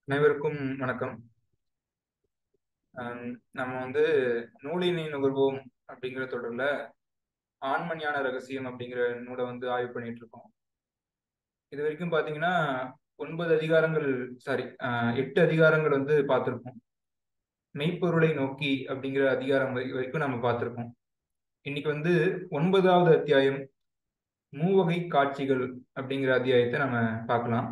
அனைவருக்கும் வணக்கம் ஆம், நம்ம வந்து நூலினை நுகர்வோம் அப்படிங்கிற தொடர்ல ஆண்மஞான ரகசியம் அப்படிங்கிற நூலை வந்து ஆய்வு பண்ணிட்டு இருக்கோம் இது வரைக்கும் பாத்தீங்கன்னா ஒன்பது அதிகாரங்கள் சாரி எட்டு அதிகாரங்கள் வந்து பார்த்திருப்போம் மெய்ப்பொருளை நோக்கி அப்படிங்கிற அதிகாரம் வரை- வரைக்கும் நம்ம பார்த்திருக்கோம் இன்னைக்கு வந்து ஒன்பதாவது அத்தியாயம் மூவகை காட்சிகள் அப்படிங்கிற அத்தியாயத்தை நம்ம பார்க்கலாம்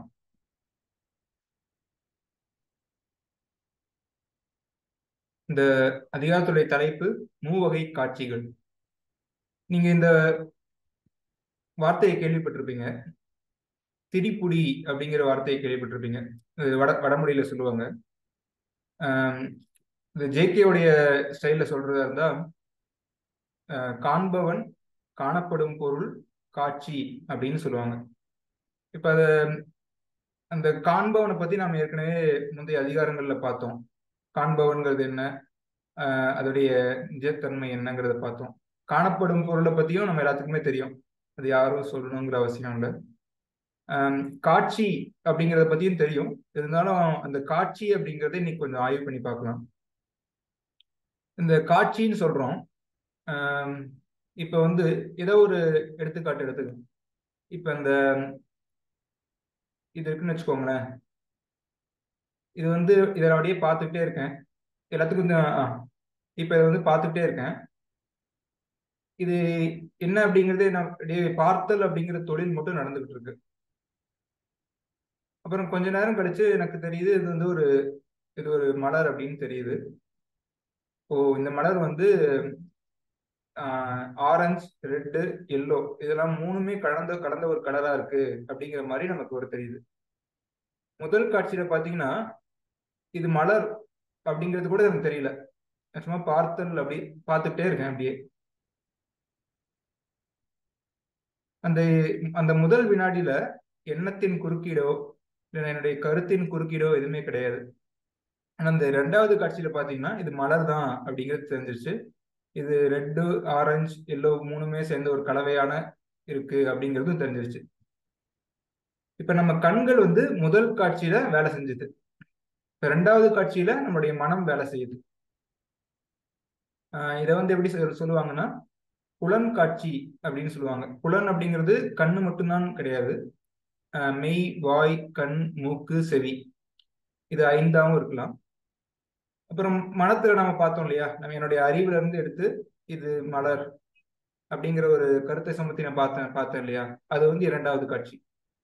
இந்த அதிகாரத்துடைய தலைப்பு மூவகை காட்சிகள் நீங்க இந்த வார்த்தையை கேள்விப்பட்டிருப்பீங்க திரிபுடி அப்படிங்கிற வார்த்தையை கேள்விப்பட்டிருப்பீங்க இது வட வடமொழியில சொல்லுவாங்க ஆம், இது ஜேகேவுடைய ஸ்டைல்ல சொல்றதா இருந்தா அஹ், காண்பவன் காணப்படும் பொருள் காட்சி அப்படின்னு சொல்லுவாங்க இப்ப அத அந்த காண்பவனை பத்தி நாம ஏற்கனவே முந்தைய அதிகாரங்கள்ல பார்த்தோம் காண்பவன்கிறது என்ன ஆஹ் அதோடைய நிஜத்தன்மை என்னங்கிறத பார்த்தோம் காணப்படும் பொருளை பத்தியும் நம்ம எல்லாத்துக்குமே தெரியும் அது யாரும் சொல்லணுங்கிற அவசியம் இல்லை ஆம், காட்சி அப்படிங்கிறத பத்தியும் தெரியும் இருந்தாலும் அந்த காட்சி அப்படிங்கறத இன்னைக்கு கொஞ்சம் ஆய்வு பண்ணி பார்க்கலாம் இந்த காட்சின்னு சொல்றோம் ஆம், இப்ப வந்து ஏதோ ஒரு எடுத்துக்காட்டு எடுத்துக்கோங்க இப்ப இந்த இது இருக்குன்னு வச்சுக்கோங்களேன் இது வந்து இதை நான் அப்படியே பார்த்துக்கிட்டே இருக்கேன் எல்லாத்துக்கும் இந்த ஆ, இப்ப இதை வந்து பார்த்துக்கிட்டே இருக்கேன் இது என்ன அப்படிங்கறதே நான் அப்படியே பார்த்தல் அப்படிங்கிற தொழில் மட்டும் நடந்துகிட்டு இருக்கு அப்புறம் கொஞ்ச நேரம் கழிச்சு எனக்கு தெரியுது இது வந்து ஒரு இது ஒரு மலர் அப்படின்னு தெரியுது ஓ இந்த மலர் வந்து ஆரஞ்சு ரெட்டு எல்லோ இதெல்லாம் மூணுமே கலந்த கலந்த ஒரு கலரா இருக்கு அப்படிங்கிற மாதிரி நமக்கு ஒரு தெரியுது முதல் காட்சியில பாத்தீங்கன்னா இது மலர் அப்படிங்கிறது கூட எனக்கு தெரியல நான் சும்மா பார்த்தல் அப்படி பார்த்துக்கிட்டே இருக்கேன் அப்படியே அந்த அந்த முதல் வினாடியில எண்ணத்தின் குறுக்கீடோ இல்லை என்னுடைய கருத்தின் குறுக்கீடோ எதுவுமே கிடையாது ஆனா அந்த ரெண்டாவது காட்சியில பாத்தீங்கன்னா இது மலர் தான் அப்படிங்கிறது தெரிஞ்சிருச்சு இது ரெட்டு ஆரஞ்சு எல்லோ மூணுமே சேர்ந்த ஒரு கலவையான இருக்கு அப்படிங்கிறதும் தெரிஞ்சிருச்சு இப்ப நம்ம கண்கள் வந்து முதல் காட்சியில வேலை செஞ்சது இப்ப ரெண்டாவது காட்சியில நம்மளுடைய மனம் வேலை செய்யுது ஆஹ் இதை வந்து எப்படி சொல்~ சொல்லுவாங்கன்னா புலன் காட்சி அப்படின்னு சொல்லுவாங்க புலன் அப்படிங்கிறது கண்ணு மட்டும்தான் கிடையாது ஆஹ் மெய் வாய் கண் மூக்கு செவி இது ஐந்தாவும் இருக்கலாம் அப்புறம் மனத்துல நம்ம பார்த்தோம் இல்லையா நம்ம என்னுடைய அறிவுல இருந்து எடுத்து இது மலர் அப்படிங்கிற ஒரு கருத்தை சமத்தி நான் பார்த்தேன் பார்த்தேன் இல்லையா அது வந்து இரண்டாவது காட்சி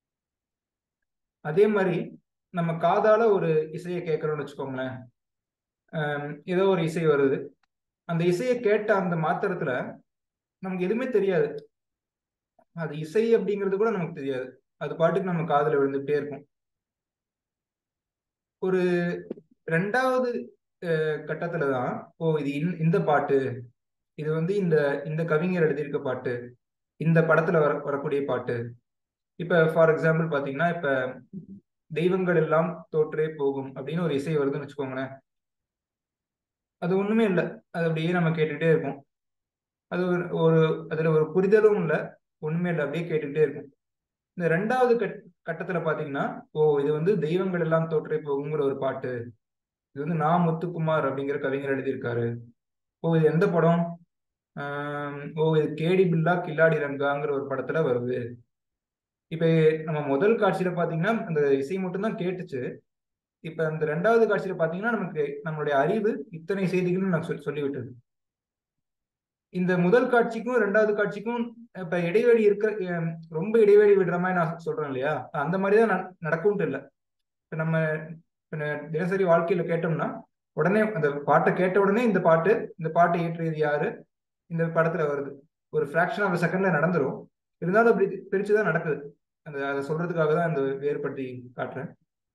அதே மாதிரி நம்ம காதால ஒரு இசையை கேட்கறோம்னு வச்சுக்கோங்களேன் ஆம், ஏதோ ஒரு இசை வருது அந்த இசையை கேட்ட அந்த மாத்திரத்துல நமக்கு எதுவுமே தெரியாது அது இசை அப்படிங்கிறது கூட நமக்கு தெரியாது அது பாட்டுக்கு நம்ம காதுல விழுந்துகிட்டே இருக்கும் ஒரு ரெண்டாவது அஹ், கட்டத்துல தான் ஓ இது இந்த- இந்த பாட்டு இது வந்து இந்த இந்த கவிஞர் எழுதியிருக்க பாட்டு இந்த படத்துல வர வரக்கூடிய பாட்டு இப்ப ஃபார் எக்ஸாம்பிள் பாத்தீங்கன்னா இப்ப தெய்வங்கள் எல்லாம் தோற்றே போகும் அப்படின்னு ஒரு இசை வருதுன்னு வச்சுக்கோங்களேன் அது ஒண்ணுமே இல்லை அது அப்படியே நம்ம கேட்டுக்கிட்டே இருக்கோம் அது ஒரு ஒரு அதுல ஒரு புரிதலும் இல்லை ஒண்ணுமே இல்லை அப்படியே கேட்டுக்கிட்டே இருக்கும் இந்த ரெண்டாவது கட் கட்டத்துல பாத்தீங்கன்னா ஓ இது வந்து தெய்வங்கள் எல்லாம் தோற்றே போகுங்கிற ஒரு பாட்டு இது வந்து நா முத்துக்குமார் அப்படிங்கிற கவிஞர் எழுதியிருக்காரு ஓ இது எந்த படம் ஆம், ஓ இது கேடி பில்லா கில்லாடி ரங்காங்கிற ஒரு படத்துல வருது இப்ப நம்ம முதல் காட்சியில பாத்தீங்கன்னா அந்த இசை மட்டும்தான் கேட்டுச்சு இப்ப அந்த ரெண்டாவது காட்சியில பாத்தீங்கன்னா நமக்கு நம்மளுடைய அறிவு இத்தனை செய்திகளும் நான் சொல்லி சொல்லிவிட்டது இந்த முதல் காட்சிக்கும் ரெண்டாவது காட்சிக்கும் இப்ப இடைவெளி இருக்க அஹ் ரொம்ப இடைவெளி விடுற மாதிரி நான் சொல்றேன் இல்லையா அந்த மாதிரிதான் நட- நடக்கும்ட்டு இல்லை இப்ப நம்ம இப்ப ந- தினசரி வாழ்க்கையில கேட்டோம்னா உடனே அந்த பாட்டை கேட்ட உடனே இந்த பாட்டு இந்த பாட்டை இயற்றியது யாரு இந்த படத்துல வருது ஒரு ஃபிராக்ஷன் ஆஃப் செகண்ட்ல நடந்துரும் இருந்தாலும் அப்படி பிரிச்சுதான் நடக்குது அந்த அதை சொல்றதுக்காக தான் இந்த வேறுபடுத்தி காட்டுறேன்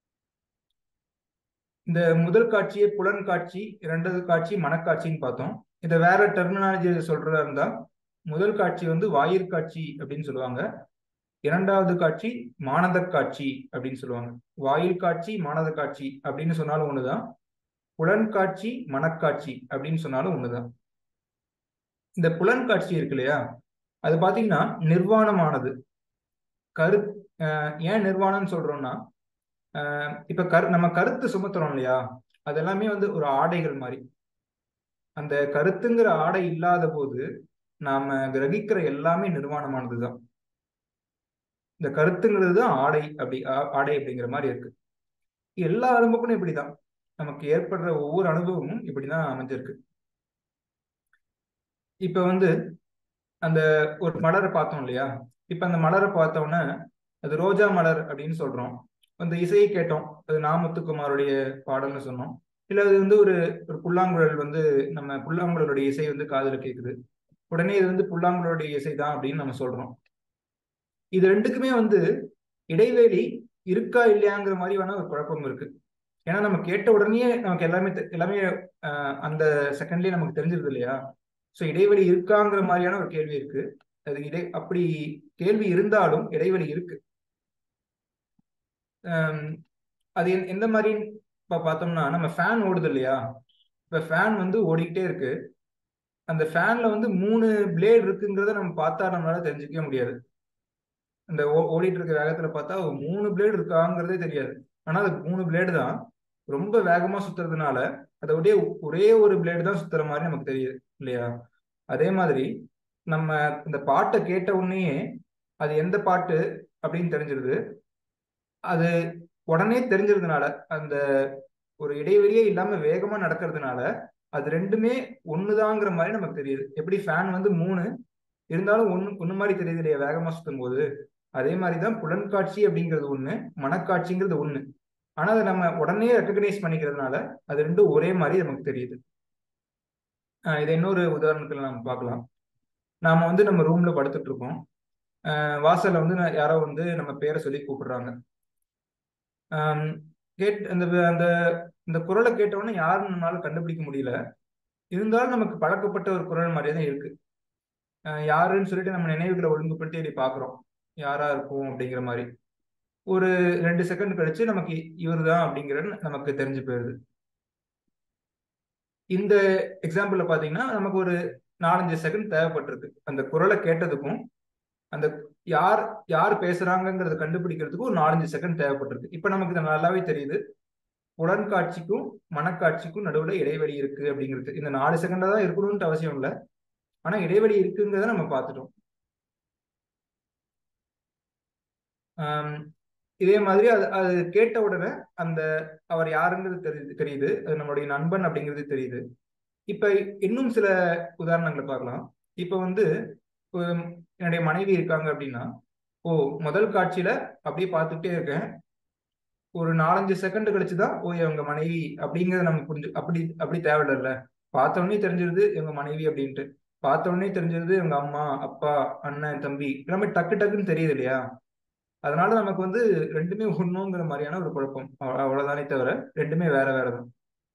இந்த முதல் காட்சியை புலன் காட்சி இரண்டாவது காட்சி மனக்காட்சின்னு பார்த்தோம் இதை வேற டெர்மினாலஜி சொல்றதா இருந்தா முதல் காட்சி வந்து வாயிற் காட்சி அப்படின்னு சொல்லுவாங்க இரண்டாவது காட்சி மானத காட்சி அப்படின்னு சொல்லுவாங்க வாயில் காட்சி மானத காட்சி அப்படின்னு சொன்னாலும் ஒண்ணுதான் புலன் காட்சி மனக்காட்சி அப்படின்னு சொன்னாலும் ஒண்ணுதான் இந்த புலன் காட்சி இருக்கு இல்லையா அது பாத்தீங்கன்னா நிர்வாணமானது கரு அஹ் ஏன் நிர்வாணம்னு சொல்றோம்னா ஆஹ் இப்ப கரு நம்ம கருத்து சுமத்துறோம் இல்லையா அது எல்லாமே வந்து ஒரு ஆடைகள் மாதிரி அந்த கருத்துங்கிற ஆடை இல்லாத போது நாம கிரகிக்கிற எல்லாமே நிர்வாணமானதுதான் இந்த கருத்துங்கிறது தான் ஆடை அப்படி ஆ- ஆடை அப்படிங்கிற மாதிரி இருக்கு எல்லா அனுபவமும் இப்படிதான் நமக்கு ஏற்படுற ஒவ்வொரு அனுபவமும் இப்படிதான் அமைஞ்சிருக்கு இப்ப வந்து அந்த ஒரு மலரை பார்த்தோம் இல்லையா இப்ப அந்த மலரை பார்த்தோன்னே அது ரோஜா மலர் அப்படின்னு சொல்றோம் அந்த இசையை கேட்டோம் அது நாமுத்துக்குமாருடைய பாடல்னு சொன்னோம் இல்ல அது வந்து ஒரு ஒரு புல்லாங்குழல் வந்து நம்ம புல்லாங்குழலுடைய இசை வந்து காதுல கேக்குது உடனே இது வந்து புல்லாங்குழலுடைய இசை தான் அப்படின்னு நம்ம சொல்றோம் இது ரெண்டுக்குமே வந்து இடைவெளி இருக்கா இல்லையாங்கிற மாதிரி வேணா ஒரு குழப்பம் இருக்கு ஏன்னா நம்ம கேட்ட உடனே நமக்கு எல்லாமே தெ- எல்லாமே ஆஹ், அந்த செகண்ட்லயே நமக்கு தெரிஞ்சிருது இல்லையா ஸோ இடைவெளி இருக்காங்கிற மாதிரியான ஒரு கேள்வி இருக்கு அது இடை அப்படி கேள்வி இருந்தாலும் இடைவெளி இருக்கு ஆம், அது எந்த- எந்த மாதிரி இப்ப பார்த்தோம்னா நம்ம ஃபேன் ஓடுது இல்லையா இப்ப ஃபேன் வந்து ஓடிக்கிட்டே இருக்கு அந்த ஃபேன்ல வந்து மூணு பிளேட் இருக்குங்கிறத நம்ம பார்த்தா நம்மளால தெரிஞ்சுக்கவே முடியாது அந்த ஓ- ஓடிட்டு இருக்க வேகத்துல பார்த்தா ஒரு மூணு பிளேடு இருக்காங்கிறதே தெரியாது ஆனா அது மூணு பிளேடு தான் ரொம்ப வேகமா சுத்துறதுனால அதை ஒரே ஒரே ஒரு பிளேடு தான் சுத்துற மாதிரி நமக்கு தெரியுது இல்லையா அதே மாதிரி நம்ம இந்த பாட்டை கேட்ட உடனேயே அது எந்த பாட்டு அப்படின்னு தெரிஞ்சிருது அது உடனே தெரிஞ்சிருந்தனால அந்த ஒரு இடைவெளியே இல்லாம வேகமா நடக்கிறதுனால அது ரெண்டுமே ஒண்ணுதாங்கிற மாதிரி நமக்கு தெரியுது எப்படி ஃபேன் வந்து மூணு இருந்தாலும் ஒண்ணு ஒண்ணு மாதிரி தெரியுது இல்லையா வேகமா சுத்தும் போது அதே மாதிரிதான் புலன்காட்சி அப்படிங்கிறது ஒண்ணு மனக்காட்சிங்கிறது ஒண்ணு ஆனா அதை நம்ம உடனே ரெக்கக்னைஸ் பண்ணிக்கிறதுனால அது ரெண்டும் ஒரே மாதிரி நமக்கு தெரியுது ஆஹ் இதை இன்னொரு உதாரணத்துல நம்ம பார்க்கலாம் நாம வந்து நம்ம ரூம்ல படுத்துட்டு இருக்கோம் ஆஹ் வாசல்ல வந்து நான் யாரோ வந்து நம்ம பேரை சொல்லி கூப்பிடுறாங்க ஆம், கேட் அந்த அந்த இந்த குரலை கேட்ட உடனே யாருன்னு நம்மளால கண்டுபிடிக்க முடியல இருந்தாலும் நமக்கு பழக்கப்பட்ட ஒரு குரல் மாதிரியே தான் இருக்கு ஆஹ் யாருன்னு சொல்லிட்டு நம்ம நினைவுகளை ஒழுங்குபடுத்தி இப்படி பாக்குறோம் யாரா இருக்கும் அப்படிங்கிற மாதிரி ஒரு ரெண்டு செகண்ட் கழிச்சு நமக்கு இவர் தான் அப்படிங்கிறது நமக்கு தெரிஞ்சு போயிருது இந்த எக்ஸாம்பிள்ல பாத்தீங்கன்னா நமக்கு ஒரு நாலஞ்சு செகண்ட் தேவைப்பட்டிருக்கு அந்த குரலை கேட்டதுக்கும் அந்த யார் யார் பேசுறாங்கங்கிறத கண்டுபிடிக்கிறதுக்கும் ஒரு நாலஞ்சு செகண்ட் தேவைப்பட்டிருக்கு இப்ப நமக்கு இது நல்லாவே தெரியுது புலன்காட்சிக்கும் மனக்காட்சிக்கும் நடுவுல இடைவெளி இருக்கு அப்படிங்கிறது இந்த நாலு செகண்டா தான் இருக்கணும்னு அவசியம் இல்லை ஆனா இடைவெளி இருக்குங்கிறத நம்ம பார்த்துட்டோம் ஆம், இதே மாதிரி அது அது கேட்ட உடனே அந்த அவர் யாருங்கிறது தெரியுது தெரியுது அது நம்மளுடைய நண்பன் அப்படிங்கிறது தெரியுது இப்ப இன்னும் சில உதாரணங்களை பார்க்கலாம் இப்ப வந்து உம், என்னுடைய மனைவி இருக்காங்க அப்படின்னா ஓ முதல் காட்சியில அப்படியே பார்த்துட்டே இருக்கேன் ஒரு நாலஞ்சு செகண்ட் கழிச்சுதான் ஓ இவங்க மனைவி அப்படிங்கறத நம்ம புரிஞ்சு அப்படி அப்படி தேவையில்ல பார்த்த உடனே தெரிஞ்சிருது இவங்க மனைவி அப்படின்ட்டு பார்த்த உடனே தெரிஞ்சிருது இவங்க அம்மா அப்பா அண்ணன் தம்பி எல்லாமே டக்கு டக்குன்னு தெரியுது இல்லையா அதனால நமக்கு வந்து ரெண்டுமே ஒண்ணுங்கிற மாதிரியான ஒரு குழப்பம் அவ்வ- அவ்வளவுதானே தவிர ரெண்டுமே வேற வேற தான்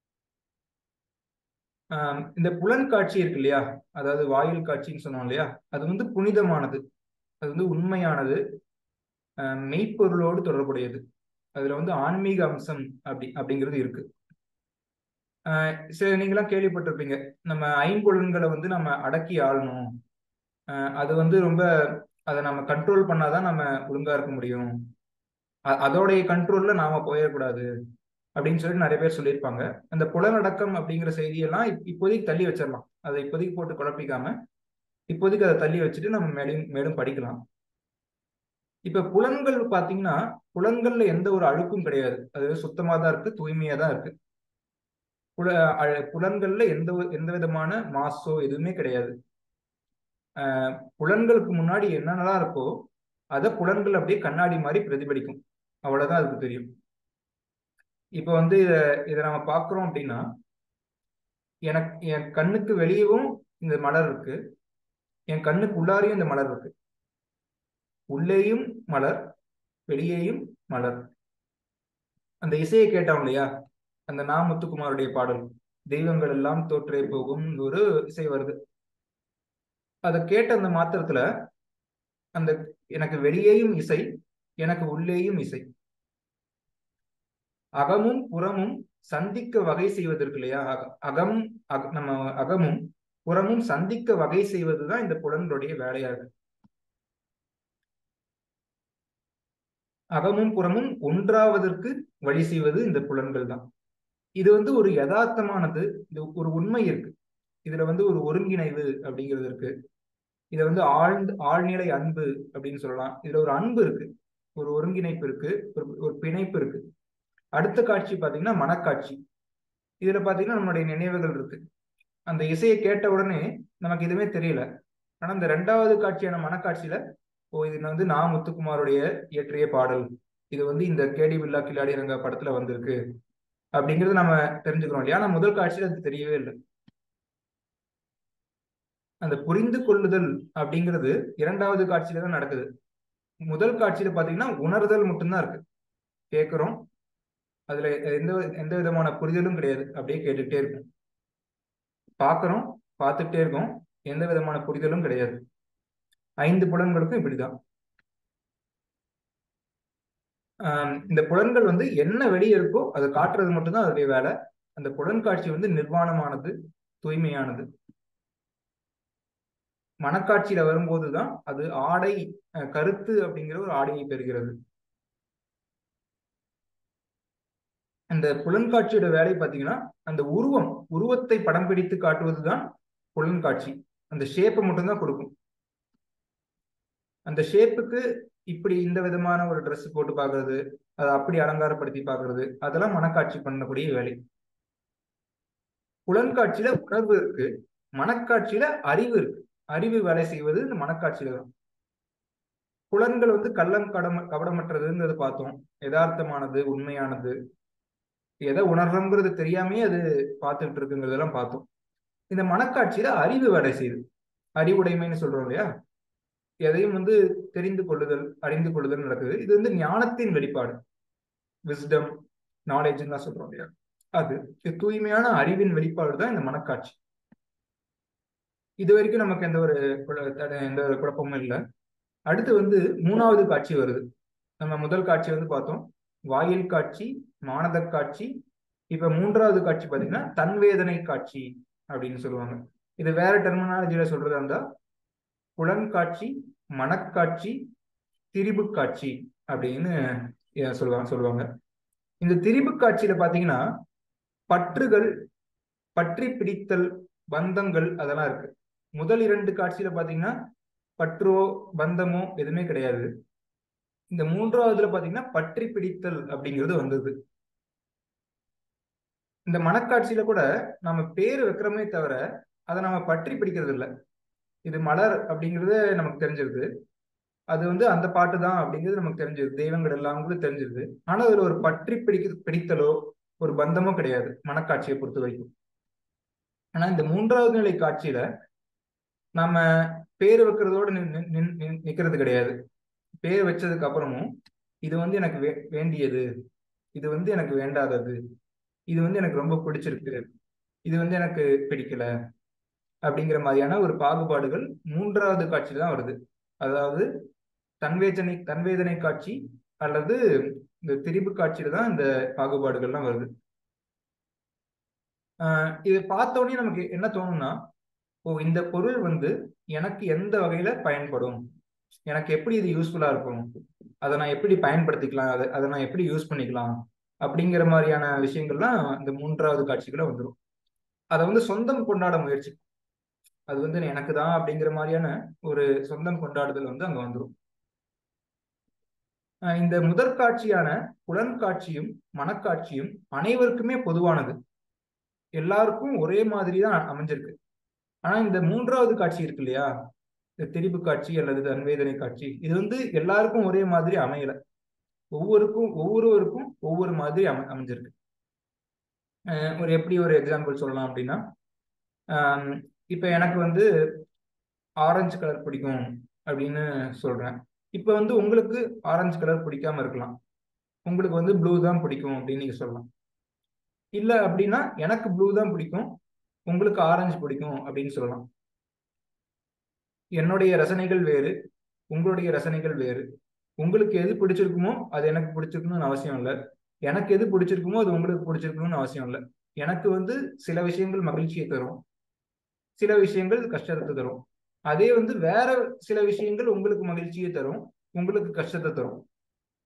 ஆஹ் இந்த புலன் காட்சி இருக்கு இல்லையா அதாவது வாயில் காட்சின்னு சொன்னோம் இல்லையா அது வந்து புனிதமானது அது வந்து உண்மையானது ஆஹ் மெய்ப்பொருளோடு தொடர்புடையது அதுல வந்து ஆன்மீக அம்சம் அப்படி அப்படிங்கிறது இருக்கு ஆஹ் சரி நீங்களாம் கேள்விப்பட்டிருப்பீங்க நம்ம ஐம்பொலன்களை வந்து நம்ம அடக்கி ஆளணும் ஆஹ் அது வந்து ரொம்ப அதை நம்ம கண்ட்ரோல் பண்ணாதான் நம்ம ஒழுங்கா இருக்க முடியும் அ- அதோடைய கண்ட்ரோல்ல நாம போயிடக்கூடாது அப்படின்னு சொல்லிட்டு நிறைய பேர் சொல்லியிருப்பாங்க அந்த புலனடக்கம் அப்படிங்கிற செய்தியெல்லாம் இப்- இப்போதைக்கு தள்ளி வச்சிடலாம் அதை இப்போதைக்கு போட்டு குழப்பிக்காம இப்போதைக்கு அதை தள்ளி வச்சுட்டு நம்ம மேலும் மேலும் படிக்கலாம் இப்ப புலன்கள் பாத்தீங்கன்னா புலன்கள்ல எந்த ஒரு அழுக்கும் கிடையாது அது சுத்தமா தான் இருக்கு தூய்மையா தான் இருக்கு புல அ- புலன்கள்ல எந்த ஒரு- எந்த விதமான மாசோ எதுவுமே கிடையாது ஆஹ் புலன்களுக்கு முன்னாடி என்னென்னலாம் இருக்கோ அதை புலன்கள் அப்படியே கண்ணாடி மாதிரி பிரதிபலிக்கும் அவ்வளவுதான் அதுக்கு தெரியும் இப்ப வந்து இத இதை நம்ம பார்க்கிறோம் அப்படின்னா எனக்கு என் கண்ணுக்கு வெளியவும் இந்த மலர் இருக்கு என் கண்ணுக்கு உள்ளாரையும் இந்த மலர் இருக்கு உள்ளேயும் மலர் வெளியேயும் மலர் அந்த இசையை கேட்டோம் இல்லையா அந்த நா முத்துக்குமாருடைய பாடல் தெய்வங்கள் எல்லாம் தோற்றே போகும் ஒரு இசை வருது அதை கேட்ட அந்த மாத்திரத்துல அந்த எனக்கு வெளியேயும் இசை எனக்கு உள்ளேயும் இசை அகமும் புறமும் சந்திக்க வகை செய்வதற்கு இல்லையா அக- அகம் அக- நம்ம அகமும் புறமும் சந்திக்க வகை செய்வதுதான் இந்த புலன்களுடைய வேலையா இருக்கு அகமும் புறமும் ஒன்றாவதற்கு வழி செய்வது இந்த புலன்கள் தான் இது வந்து ஒரு யதார்த்தமானது இது ஒரு உண்மை இருக்கு இதுல வந்து ஒரு ஒருங்கிணைவு அப்படிங்கிறது இருக்கு இதை வந்து ஆழ்ந்து ஆழ்நிலை அன்பு அப்படின்னு சொல்லலாம் இதுல ஒரு அன்பு இருக்கு ஒரு ஒருங்கிணைப்பு இருக்கு ஒரு ஒரு பிணைப்பு இருக்கு அடுத்த காட்சி பாத்தீங்கன்னா மனக்காட்சி இதுல பாத்தீங்கன்னா நம்மளுடைய நினைவுகள் இருக்கு அந்த இசையை கேட்ட உடனே நமக்கு எதுவுமே தெரியல ஆனா இந்த ரெண்டாவது காட்சியான மனக்காட்சியில ஓ இது வந்து நா முத்துக்குமாருடைய இயற்றிய பாடல் இது வந்து இந்த கேடி வில்லா கில்லாடி ரங்க படத்துல வந்திருக்கு அப்படிங்கறது நம்ம தெரிஞ்சுக்கிறோம் இல்லையா ஆனா முதல் காட்சியில அது தெரியவே இல்லை அந்த புரிந்து கொள்ளுதல் அப்படிங்கிறது இரண்டாவது காட்சியில தான் நடக்குது முதல் காட்சியில பாத்தீங்கன்னா உணர்தல் மட்டும்தான் இருக்கு கேட்கிறோம் அதுல எந்த எந்த விதமான புரிதலும் கிடையாது அப்படியே கேட்டுக்கிட்டே இருக்கும் பார்க்கிறோம் பார்த்துட்டே இருக்கோம் எந்த விதமான புரிதலும் கிடையாது ஐந்து புலன்களுக்கும் இப்படிதான் இந்த புலன்கள் வந்து என்ன வெளியே இருக்கோ அதை காட்டுறது மட்டும்தான் அதனுடைய வேலை அந்த புலன் காட்சி வந்து நிர்வாணமானது தூய்மையானது மனக்காட்சியில வரும்போதுதான் அது ஆடை கருத்து அப்படிங்கிற ஒரு ஆடையை பெறுகிறது அந்த புலன்காட்சியோட வேலை பார்த்தீங்கன்னா அந்த உருவம் உருவத்தை படம் பிடித்து காட்டுவதுதான் புலன்காட்சி அந்த ஷேப்பை மட்டும்தான் கொடுக்கும் அந்த ஷேப்புக்கு இப்படி இந்த விதமான ஒரு ட்ரெஸ் போட்டு பார்க்கறது அதை அப்படி அலங்காரப்படுத்தி பார்க்கறது அதெல்லாம் மனக்காட்சி பண்ணக்கூடிய வேலை புலன்காட்சியில உணர்வு இருக்கு மனக்காட்சியில அறிவு இருக்கு அறிவு வேலை செய்வது இந்த மனக்காட்சியில தான் புலன்கள் வந்து கள்ளம் கடம கபடமற்றதுங்கிறது பார்த்தோம் யதார்த்தமானது உண்மையானது எதை உணர்றோங்கிறது தெரியாமே அது பார்த்துட்டு இருக்குங்கிறதெல்லாம் பார்த்தோம் இந்த மனக்காட்சியில அறிவு வேலை செய்யுது அறிவுடைமைன்னு சொல்றோம் இல்லையா எதையும் வந்து தெரிந்து கொள்ளுதல் அறிந்து கொள்ளுதல் நடக்குது இது வந்து ஞானத்தின் வெளிப்பாடு விஸ்டம் நாலேஜ் தான் சொல்றோம் இல்லையா அது தூய்மையான அறிவின் வெளிப்பாடு தான் இந்த மனக்காட்சி இது வரைக்கும் நமக்கு எந்த ஒரு எந்த ஒரு குழப்பமும் இல்லை அடுத்து வந்து மூணாவது காட்சி வருது நம்ம முதல் காட்சி வந்து பார்த்தோம் வாயில் காட்சி மானத காட்சி இப்ப மூன்றாவது காட்சி பாத்தீங்கன்னா தன்வேதனை காட்சி அப்படின்னு சொல்லுவாங்க இது வேற டெர்மினாலஜியில சொல்றதா இருந்தா புலன்காட்சி மனக்காட்சி திரிபு காட்சி அப்படின்னு சொல்லுவாங்க சொல்லுவாங்க இந்த திரிபு காட்சியில பாத்தீங்கன்னா பற்றுகள் பற்றி பிடித்தல் பந்தங்கள் அதெல்லாம் இருக்கு முதல் இரண்டு காட்சியில பாத்தீங்கன்னா பற்றோ பந்தமோ எதுவுமே கிடையாது இந்த மூன்றாவதுல பாத்தீங்கன்னா பற்றி பிடித்தல் அப்படிங்கிறது வந்தது இந்த மனக்காட்சியில கூட நம்ம பேர் வைக்கிறோமே தவிர அதை நம்ம பற்றி பிடிக்கிறது இல்லை இது மலர் அப்படிங்கிறது நமக்கு தெரிஞ்சிருது அது வந்து அந்த பாட்டு தான் அப்படிங்கிறது நமக்கு தெரிஞ்சிருது தெய்வங்கள் எல்லாம் கூட தெரிஞ்சிருது ஆனா அதுல ஒரு பற்றி பிடிக்க பிடித்தலோ ஒரு பந்தமோ கிடையாது மனக்காட்சியை பொறுத்த வரைக்கும் ஆனா இந்த மூன்றாவது நிலை காட்சியில நம்ம பேர் வைக்கிறதோடு நிக்கிறது கிடையாது பேர் வச்சதுக்கு அப்புறமும் இது வந்து எனக்கு வே வேண்டியது இது வந்து எனக்கு வேண்டாதது இது வந்து எனக்கு ரொம்ப பிடிச்சிருக்கு இது வந்து எனக்கு பிடிக்கல அப்படிங்கிற மாதிரியான ஒரு பாகுபாடுகள் மூன்றாவது காட்சியில தான் வருது அதாவது தன்வேதனை தன்வேதனை காட்சி அல்லது இந்த திரிபு காட்சியில தான் இந்த பாகுபாடுகள்லாம் வருது ஆஹ் இது பார்த்த உடனே நமக்கு என்ன தோணும்னா ஓ இந்த பொருள் வந்து எனக்கு எந்த வகையில பயன்படும் எனக்கு எப்படி இது யூஸ்ஃபுல்லா இருக்கும் அதை நான் எப்படி பயன்படுத்திக்கலாம் அதை அதை நான் எப்படி யூஸ் பண்ணிக்கலாம் அப்படிங்கிற மாதிரியான விஷயங்கள்லாம் இந்த மூன்றாவது காட்சிகளை வந்துடும் அதை வந்து சொந்தம் கொண்டாட முயற்சி அது வந்து எனக்கு தான் அப்படிங்கிற மாதிரியான ஒரு சொந்தம் கொண்டாடுதல் வந்து அங்க வந்துடும் இந்த முதற் காட்சியான புலன்காட்சியும் மனக்காட்சியும் அனைவருக்குமே பொதுவானது எல்லாருக்கும் ஒரே மாதிரி தான் அமைஞ்சிருக்கு ஆனா இந்த மூன்றாவது காட்சி இருக்கு இல்லையா இந்த திரிபு காட்சி அல்லது தன்வேதனை காட்சி இது வந்து எல்லாருக்கும் ஒரே மாதிரி அமையல ஒவ்வொருக்கும் ஒவ்வொருவருக்கும் ஒவ்வொரு மாதிரி அமை அமைஞ்சிருக்கு ஒரு எப்படி ஒரு எக்ஸாம்பிள் சொல்லலாம் அப்படின்னா இப்ப எனக்கு வந்து ஆரஞ்சு கலர் பிடிக்கும் அப்படின்னு சொல்றேன் இப்ப வந்து உங்களுக்கு ஆரஞ்சு கலர் பிடிக்காம இருக்கலாம் உங்களுக்கு வந்து ப்ளூ தான் பிடிக்கும் அப்படின்னு நீங்க சொல்லலாம் இல்ல அப்படின்னா எனக்கு ப்ளூ தான் பிடிக்கும் உங்களுக்கு ஆரஞ்சு பிடிக்கும் அப்படின்னு சொல்லலாம் என்னுடைய ரசனைகள் வேறு உங்களுடைய ரசனைகள் வேறு உங்களுக்கு எது பிடிச்சிருக்குமோ அது எனக்கு பிடிச்சிருக்கணும்னு அவசியம் இல்லை எனக்கு எது பிடிச்சிருக்குமோ அது உங்களுக்கு பிடிச்சிருக்கணும்னு அவசியம் இல்லை எனக்கு வந்து சில விஷயங்கள் மகிழ்ச்சியை தரும் சில விஷயங்கள் கஷ்டத்தை தரும் அதே வந்து வேற சில விஷயங்கள் உங்களுக்கு மகிழ்ச்சியை தரும் உங்களுக்கு கஷ்டத்தை தரும்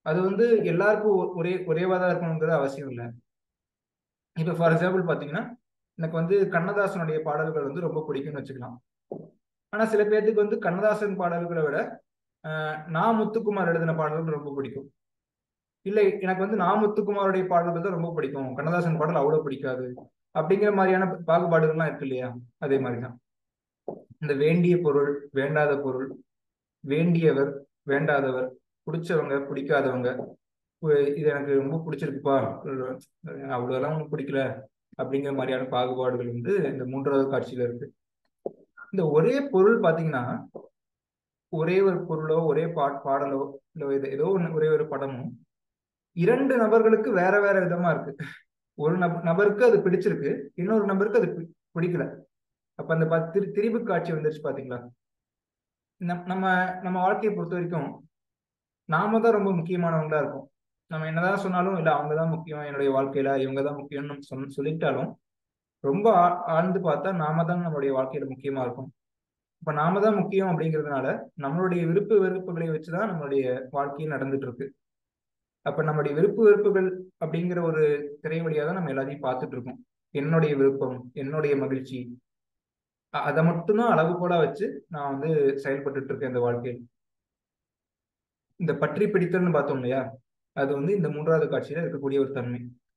அது வந்து எல்லாருக்கும் ஒ- ஒரே ஒரேவாதான் இருக்கணுங்கிறது அவசியம் இல்லை இப்போ ஃபார் எக்ஸாம்பிள் பார்த்தீங்கன்னா எனக்கு வந்து கண்ணதாசனுடைய பாடல்கள் வந்து ரொம்ப பிடிக்கும்னு வச்சுக்கலாம் ஆனா சில பேர்த்துக்கு வந்து கண்ணதாசன் பாடல்களை விட ஆஹ், நா முத்துக்குமார் எழுதின பாடல்கள் ரொம்ப பிடிக்கும் இல்லை எனக்கு வந்து நா முத்துக்குமாருடைய பாடல்கள் தான் ரொம்ப பிடிக்கும் கண்ணதாசன் பாடல் அவ்வளவு பிடிக்காது அப்படிங்கிற மாதிரியான பாகுபாடுகள்லாம் இருக்கு இல்லையா அதே மாதிரிதான் இந்த வேண்டிய பொருள் வேண்டாத பொருள் வேண்டியவர் வேண்டாதவர் பிடிச்சவங்க பிடிக்காதவங்க உ- இது எனக்கு ரொம்ப பிடிச்சிருக்குப்பா அவ்வளோலாம் ஒன்றும் பிடிக்கல அப்படிங்கிற மாதிரியான பாகுபாடுகள் வந்து இந்த மூன்றாவது காட்சியில இருக்கு இந்த ஒரே பொருள் பாத்தீங்கன்னா ஒரே ஒரு பொருளோ ஒரே பா பாடலோ இல்லை இது ஏதோ ஒன்று ஒரே ஒரு படமும் இரண்டு நபர்களுக்கு வேற வேற விதமா இருக்கு ஒரு நப நபருக்கு அது பிடிச்சிருக்கு இன்னொரு நபருக்கு அது பி- பிடிக்கல அப்ப அந்த ப- திரு திரிபு காட்சி வந்துருச்சு பாத்தீங்களா நம்- நம்ம நம்ம வாழ்க்கையை பொறுத்த வரைக்கும் நாம தான் ரொம்ப முக்கியமானவங்களா இருக்கும் நம்ம என்னதான் சொன்னாலும் இல்ல அவங்க தான் முக்கியம் என்னுடைய வாழ்க்கையில இவங்க தான் முக்கியம்னு நம்ம சொன்ன சொல்லிட்டாலும் ரொம்ப ஆ- ஆழ்ந்து பார்த்தா நாம தான் நம்மளுடைய வாழ்க்கையில முக்கியமா இருக்கும் இப்ப நாம தான் முக்கியம் அப்படிங்கிறதுனால நம்மளுடைய விருப்பு வெறுப்புகளை வச்சுதான் நம்மளுடைய வாழ்க்கையே நடந்துட்டு இருக்கு அப்ப நம்மளுடைய விருப்பு வெறுப்புகள் அப்படிங்கிற ஒரு திரை வழியா தான் நம்ம எல்லாத்தையும் பார்த்துட்டு இருக்கோம் என்னுடைய விருப்பம் என்னுடைய மகிழ்ச்சி அ- அதை மட்டும்தான் அளவுகோலா வச்சு நான் வந்து செயல்பட்டுட்டு இருக்கேன் இந்த வாழ்க்கையில் இந்த பற்றி பிடித்தல்னு பார்த்தோம் இல்லையா அது வந்து இந்த மூன்றாவது காட்சியில இருக்கக்கூடிய ஒரு தன்மை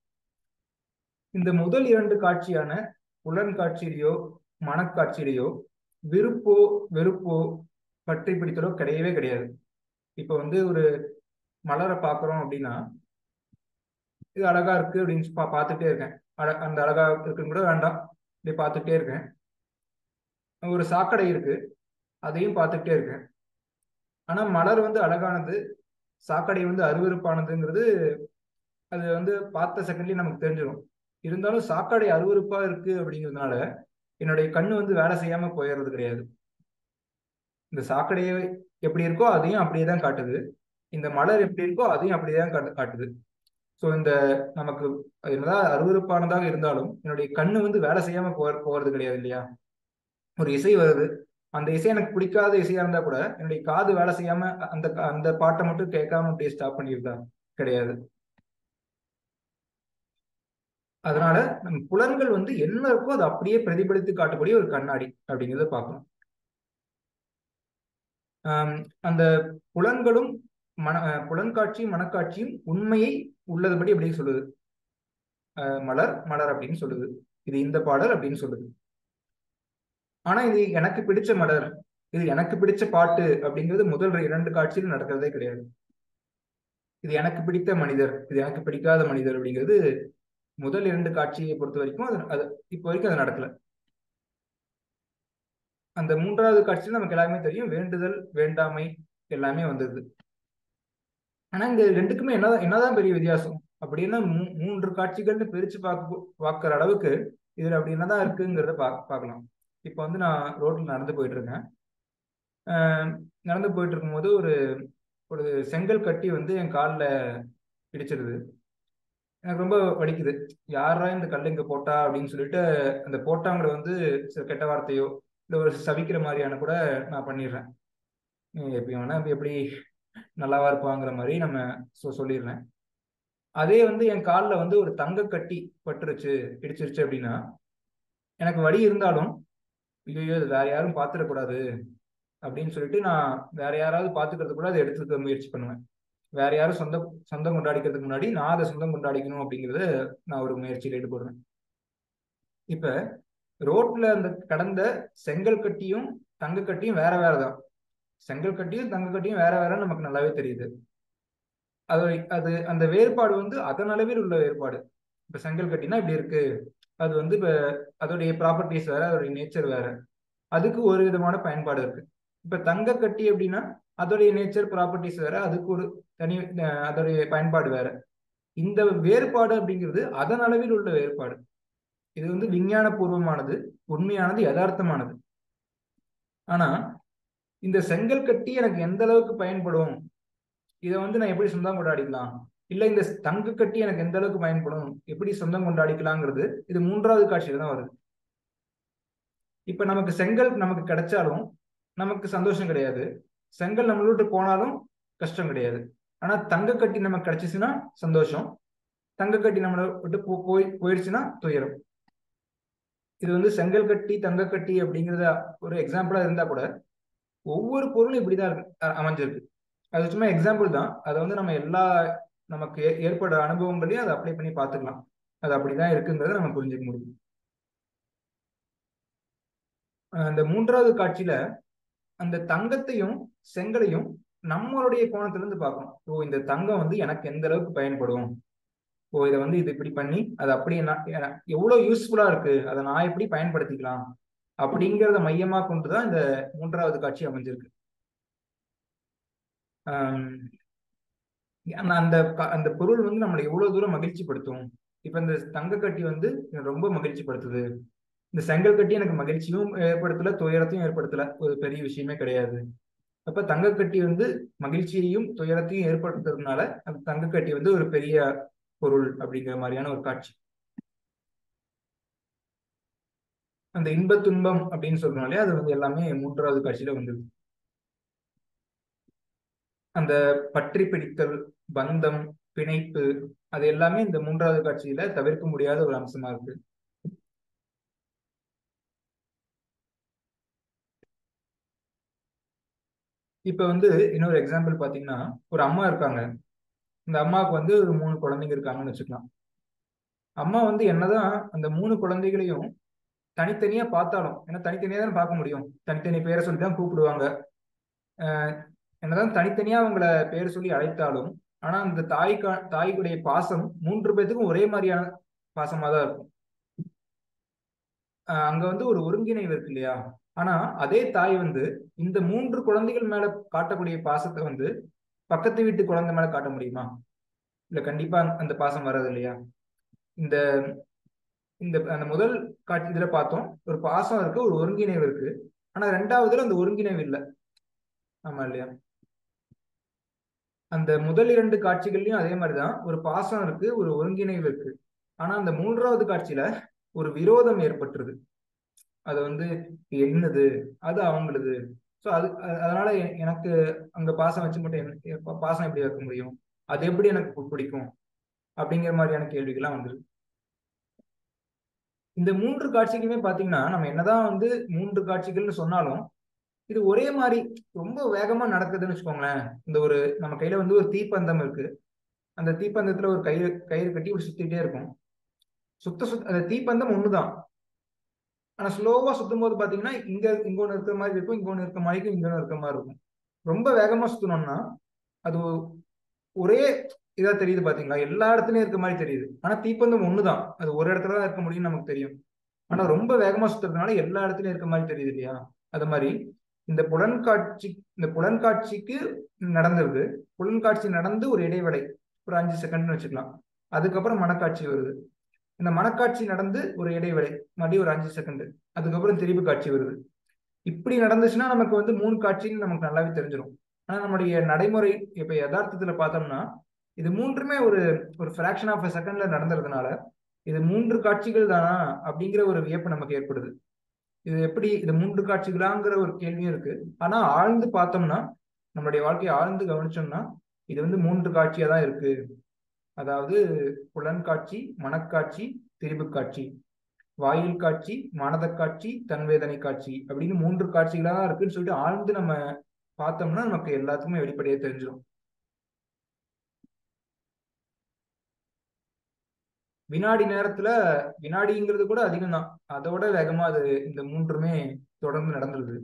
இந்த முதல் இரண்டு காட்சியான புலன் காட்சியிலையோ மனக்காட்சியிலையோ விருப்போ வெறுப்போ பற்றி பிடித்தலோ கிடையவே கிடையாது இப்ப வந்து ஒரு மலரை பார்க்குறோம் அப்படின்னா இது அழகா இருக்கு அப்படின்னு பா பார்த்துட்டே இருக்கேன் அழ- அந்த அழகா இருக்குன்னு கூட வேண்டாம் இப்படி பார்த்துட்டே இருக்கேன் ஒரு சாக்கடை இருக்கு அதையும் பார்த்துட்டே இருக்கேன் ஆனா மலர் வந்து அழகானது சாக்கடை வந்து அருவருப்பானதுங்கிறது அது வந்து பார்த்த செகண்ட்லயே நமக்கு தெரிஞ்சிடும் இருந்தாலும் சாக்கடை அருவருப்பா இருக்கு அப்படிங்கிறதுனால என்னுடைய கண்ணு வந்து வேலை செய்யாம போயிடுறது கிடையாது இந்த சாக்கடையை எப்படி இருக்கோ அதையும் அப்படியே தான் காட்டுது இந்த மலர் எப்படி இருக்கோ அதையும் அப்படியே தான் காட்டு காட்டுது ஸோ இந்த நமக்கு அது என்னதான் அருவருப்பானதாக இருந்தாலும் என்னுடைய கண்ணு வந்து வேலை செய்யாம போ போகிறது கிடையாது இல்லையா ஒரு இசை வருது அந்த இசை எனக்கு பிடிக்காத இசையா இருந்தா கூட என்னுடைய காது வேலை செய்யாம அந்த அந்த பாட்டை மட்டும் கேட்காம அப்படியே ஸ்டாப் பண்ணியிருந்தா கிடையாது அதனால நம்ம புலன்கள் வந்து என்ன இருக்கோ அதை அப்படியே பிரதிபலித்து காட்டக்கூடிய ஒரு கண்ணாடி அப்படிங்கிறத பார்க்கணும் ஆஹ் அந்த புலன்களும் மன அஹ் புலன்காட்சியும் மனக்காட்சியும் உண்மையை உள்ளதுபடி அப்படியே சொல்லுது ஆஹ் மலர் மலர் அப்படின்னு சொல்லுது இது இந்த பாடல் அப்படின்னு சொல்லுது ஆனா இது எனக்கு பிடிச்ச மலர் இது எனக்கு பிடிச்ச பாட்டு அப்படிங்கிறது முதல் இரண்டு காட்சியில் நடக்கிறதே கிடையாது இது எனக்கு பிடித்த மனிதர் இது எனக்கு பிடிக்காத மனிதர் அப்படிங்கிறது முதல் இரண்டு காட்சியை பொறுத்த வரைக்கும் அது அது இப்போ வரைக்கும் அது நடக்கல அந்த மூன்றாவது காட்சியில் நமக்கு எல்லாமே தெரியும் வேண்டுதல் வேண்டாமை எல்லாமே வந்தது ஆனா இந்த ரெண்டுக்குமே என்னதான் என்னதான் பெரிய வித்தியாசம் அப்படின்னா மூ- மூன்று காட்சிகள்னு பிரிச்சு பார்க்க பார்க்குற அளவுக்கு இதுல அப்படி என்னதான் இருக்குங்கிறத பா பார்க்கலாம் இப்போ வந்து நான் ரோட்ல நடந்து போயிட்டு இருக்கேன் ஆஹ் நடந்து போயிட்டு இருக்கும்போது ஒரு ஒரு செங்கல் கட்டி வந்து என் காலில் இடிச்சிருது எனக்கு ரொம்ப வலிக்குது யாரா இந்த கல் இங்க போட்டா அப்படின்னு சொல்லிட்டு அந்த போட்டாங்களை வந்து சில கெட்ட வார்த்தையோ இல்லை ஒரு சபிக்கிற மாதிரியான கூட நான் பண்ணிடுறேன் நீ எப்படி வேணா இப்ப எப்படி நல்லாவா இருப்பாங்கிற மாதிரி நம்ம சொ சொல்லிடுறேன் அதே வந்து என் காலில் வந்து ஒரு தங்க கட்டி பட்டுருச்சு இடிச்சிருச்சு அப்படின்னா எனக்கு வலி இருந்தாலும் ஐயோ இது வேற யாரும் பார்த்துடக்கூடாது அப்படின்னு சொல்லிட்டு நான் வேற யாராவது பார்த்துக்கிறது கூட அதை எடுத்துக்க முயற்சி பண்ணுவேன் வேற யாரும் சொந்த சொந்தம் கொண்டாடிக்கிறதுக்கு முன்னாடி நான் அதை சொந்தம் கொண்டாடிக்கணும் அப்படிங்கிறத நான் ஒரு முயற்சியில் ஈடுபடுவேன் இப்ப ரோட்ல அந்த கடந்த செங்கல் கட்டியும் தங்க கட்டியும் வேற வேற தான் செங்கல் கட்டியும் தங்க கட்டியும் வேற வேற நமக்கு நல்லாவே தெரியுது அது அது அந்த வேறுபாடு வந்து அதன் அளவில் உள்ள வேறுபாடு இப்ப செங்கல் கட்டினா இப்படி இருக்கு அது வந்து இப்ப அதோடைய ப்ராப்பர்ட்டிஸ் வேற அதோடைய நேச்சர் வேற அதுக்கு ஒரு விதமான பயன்பாடு இருக்கு இப்ப தங்க கட்டி அப்படின்னா அதோடைய நேச்சர் ப்ராப்பர்ட்டிஸ் வேற அதுக்கு ஒரு தனி அஹ் அதோடைய பயன்பாடு வேற இந்த வேறுபாடு அப்படிங்கிறது அதன் அளவில் உள்ள வேறுபாடு இது வந்து விஞ்ஞான பூர்வமானது உண்மையானது யதார்த்தமானது ஆனா இந்த செங்கல் கட்டி எனக்கு எந்த அளவுக்கு பயன்படும் இதை வந்து நான் எப்படி சொந்தம் கொண்டாடிக்கலாம் இல்ல இந்த தங்க கட்டி எனக்கு எந்த அளவுக்கு பயன்படும் எப்படி சொந்தம் கொண்டாடிக்கலாங்கிறது இது மூன்றாவது காட்சியில தான் வருது இப்ப நமக்கு செங்கல் நமக்கு கிடைச்சாலும் நமக்கு சந்தோஷம் கிடையாது செங்கல் நம்மள விட்டு போனாலும் கஷ்டம் கிடையாது ஆனா தங்க கட்டி நமக்கு கிடைச்சிச்சுன்னா சந்தோஷம் தங்க கட்டி நம்மளை விட்டு போ போய் போயிடுச்சுன்னா துயரம் இது வந்து செங்கல் கட்டி தங்க கட்டி அப்படிங்கிறத ஒரு எக்ஸாம்பிளா இருந்தா கூட ஒவ்வொரு பொருளும் இப்படிதான் இருக்கு அ- அமைஞ்சிருக்கு அது சும்மா எக்ஸாம்பிள் தான் அதை வந்து நம்ம எல்லா நமக்கு ஏ- ஏற்படுற அனுபவங்களையும் அதை அப்ளை பண்ணி பார்த்துக்கலாம் அது அப்படிதான் இருக்குங்கிறத நம்ம புரிஞ்சுக்க முடியும் அஹ் இந்த மூன்றாவது காட்சியில அந்த தங்கத்தையும் செங்கலையும் நம்மளுடைய கோணத்துல இருந்து பார்க்கணும் ஓ இந்த தங்கம் வந்து எனக்கு எந்த அளவுக்கு பயன்படும் ஓ இதை வந்து இது இப்படி பண்ணி அது அப்படி நான் என- எவ்வளவு யூஸ்ஃபுல்லா இருக்கு அதை நான் எப்படி பயன்படுத்திக்கலாம் அப்படிங்கிறத மையமா கொண்டுதான் இந்த மூன்றாவது காட்சி அமைஞ்சிருக்கு ஆம், ஆனா அந்த க- அந்த பொருள் வந்து நம்மளை எவ்வளவு தூரம் மகிழ்ச்சி படுத்தும் இப்ப இந்த தங்க கட்டி வந்து எனக்கு ரொம்ப மகிழ்ச்சி படுத்துது இந்த செங்கல் கட்டி எனக்கு மகிழ்ச்சியும் ஏற்படுத்தல துயரத்தையும் ஏற்படுத்தல ஒரு பெரிய விஷயமே கிடையாது அப்ப தங்க கட்டி வந்து மகிழ்ச்சியையும் துயரத்தையும் ஏற்படுத்துறதுனால அந்த தங்க கட்டி வந்து ஒரு பெரிய பொருள் அப்படிங்கிற மாதிரியான ஒரு காட்சி அந்த இன்ப துன்பம் அப்படின்னு சொல்றோம்னாலே அது வந்து எல்லாமே மூன்றாவது காட்சியில வந்தது அந்த பற்றி பிடித்தல் பந்தம் பிணைப்பு அது எல்லாமே இந்த மூன்றாவது காட்சியில தவிர்க்க முடியாத ஒரு அம்சமா இருக்கு இப்ப வந்து இன்னொரு எக்ஸாம்பிள் பாத்தீங்கன்னா ஒரு அம்மா இருக்காங்க இந்த அம்மாவுக்கு வந்து ஒரு மூணு குழந்தைங்க இருக்காங்கன்னு வச்சுக்கலாம் அம்மா வந்து என்னதான் அந்த மூணு குழந்தைகளையும் தனித்தனியா பார்த்தாலும் ஏன்னா தனித்தனியா தான் பார்க்க முடியும் தனித்தனி பேரை சொல்லி தான் கூப்பிடுவாங்க ஆஹ் என்னதான் தனித்தனியா அவங்கள பேர் சொல்லி அழைத்தாலும் ஆனா அந்த தாய்க்கா தாய்க்குடைய பாசம் மூன்று பேத்துக்கும் ஒரே மாதிரியான பாசமா தான் இருக்கும் ஆஹ் அங்க வந்து ஒரு ஒருங்கிணைவு இருக்கு இல்லையா ஆனா அதே தாய் வந்து இந்த மூன்று குழந்தைகள் மேல காட்டக்கூடிய பாசத்தை வந்து பக்கத்து வீட்டு குழந்தை மேல காட்ட முடியுமா இல்ல கண்டிப்பா அந்த பாசம் வராது இல்லையா இந்த இந்த அந்த முதல் காட்சி இதுல பார்த்தோம் ஒரு பாசம் இருக்கு ஒரு ஒருங்கிணைவு இருக்கு ஆனா ரெண்டாவதுல அந்த ஒருங்கிணைவு இல்லை ஆமா இல்லையா அந்த முதல் இரண்டு காட்சிகள்லயும் அதே மாதிரிதான் ஒரு பாசம் இருக்கு ஒரு ஒருங்கிணைவு இருக்கு ஆனா அந்த மூன்றாவது காட்சியில ஒரு விரோதம் ஏற்பட்டுருது அது வந்து என்னது அது அவங்களுது ஸோ அது அ- அதனால எ- எனக்கு அங்க பாசம் வச்சு மட்டும் என்ன- எப்ப பாசம் எப்படி வைக்க முடியும் அது எப்படி எனக்கு பு- பிடிக்கும் அப்படிங்கிற மாதிரியான கேள்விகள்லாம் வந்துருக்கு இந்த மூன்று காட்சிகளுமே பாத்தீங்கன்னா நம்ம என்னதான் வந்து மூன்று காட்சிகள்னு சொன்னாலும் இது ஒரே மாதிரி ரொம்ப வேகமா நடக்குதுன்னு வச்சுக்கோங்களேன் இந்த ஒரு நம்ம கையில வந்து ஒரு தீப்பந்தம் இருக்கு அந்த தீப்பந்தத்துல ஒரு கயிறு கயிறு கட்டி ஒரு சுத்திட்டே இருக்கும் சுத்த சுத்த அந்த தீப்பந்தம் ஒண்ணுதான் ஆனா ஸ்லோவா சுத்தும் போது பாத்தீங்கன்னா இங்க இங்க ஒண்ணு இருக்கிற மாதிரி இருக்கும் இங்க ஒண்ணு இருக்கிற மாதிரி இருக்கும் இங்க ஒண்ணு இருக்கிற மாதிரி இருக்கும் ரொம்ப வேகமா சுத்தணும்னா அது ஒரே இதா தெரியுது பாத்தீங்களா எல்லா இடத்துலயும் இருக்க மாதிரி தெரியுது ஆனா தீப்பந்தம் ஒண்ணுதான் அது ஒரு இடத்துல தான் இருக்க முடியும்னு நமக்கு தெரியும் ஆனா ரொம்ப வேகமா சுத்துறதுனால எல்லா இடத்துலயும் இருக்க மாதிரி தெரியுது இல்லையா அது மாதிரி இந்த புலன்காட்சி இந்த புலன்காட்சிக்கு நடந்துருது புலன்காட்சி நடந்து ஒரு இடைவேளை ஒரு அஞ்சு செகண்ட்னு வச்சுக்கலாம் அதுக்கப்புறம் மனக்காட்சி வருது இந்த மனக்காட்சி நடந்து ஒரு இடைவேளை மறுபடியும் ஒரு அஞ்சு செகண்ட் அதுக்கப்புறம் திரிபு காட்சி வருது இப்படி நடந்துச்சுன்னா நமக்கு வந்து மூணு காட்சின்னு நமக்கு நல்லாவே தெரிஞ்சிடும் ஆனா நம்முடைய நடைமுறை இப்ப யதார்த்தத்துல பார்த்தோம்னா இது மூன்றுமே ஒரு ஒரு ஃபிராக்ஷன் ஆஃப் அ செகண்ட்ல நடந்துறதுனால இது மூன்று காட்சிகள் தானா அப்படிங்கிற ஒரு வியப்பு நமக்கு ஏற்படுது இது எப்படி இது மூன்று காட்சிகளாங்கிற ஒரு கேள்வியும் இருக்கு ஆனா ஆழ்ந்து பார்த்தோம்னா நம்மளுடைய வாழ்க்கையை ஆழ்ந்து கவனிச்சோம்னா இது வந்து மூன்று காட்சியா தான் இருக்கு அதாவது புலன்காட்சி மனக்காட்சி திரிபு காட்சி வாயில் காட்சி மனத காட்சி தன்வேதனை காட்சி அப்படின்னு மூன்று காட்சிகளா தான் இருக்குன்னு சொல்லிட்டு ஆழ்ந்து நம்ம பார்த்தோம்னா நமக்கு எல்லாத்துக்குமே வெளிப்படையா தெரிஞ்சிடும் வினாடி நேரத்துல வினாடிங்கிறது கூட அதிகம் தான் அதோட வேகமா அது இந்த மூன்றுமே தொடர்ந்து நடந்துருது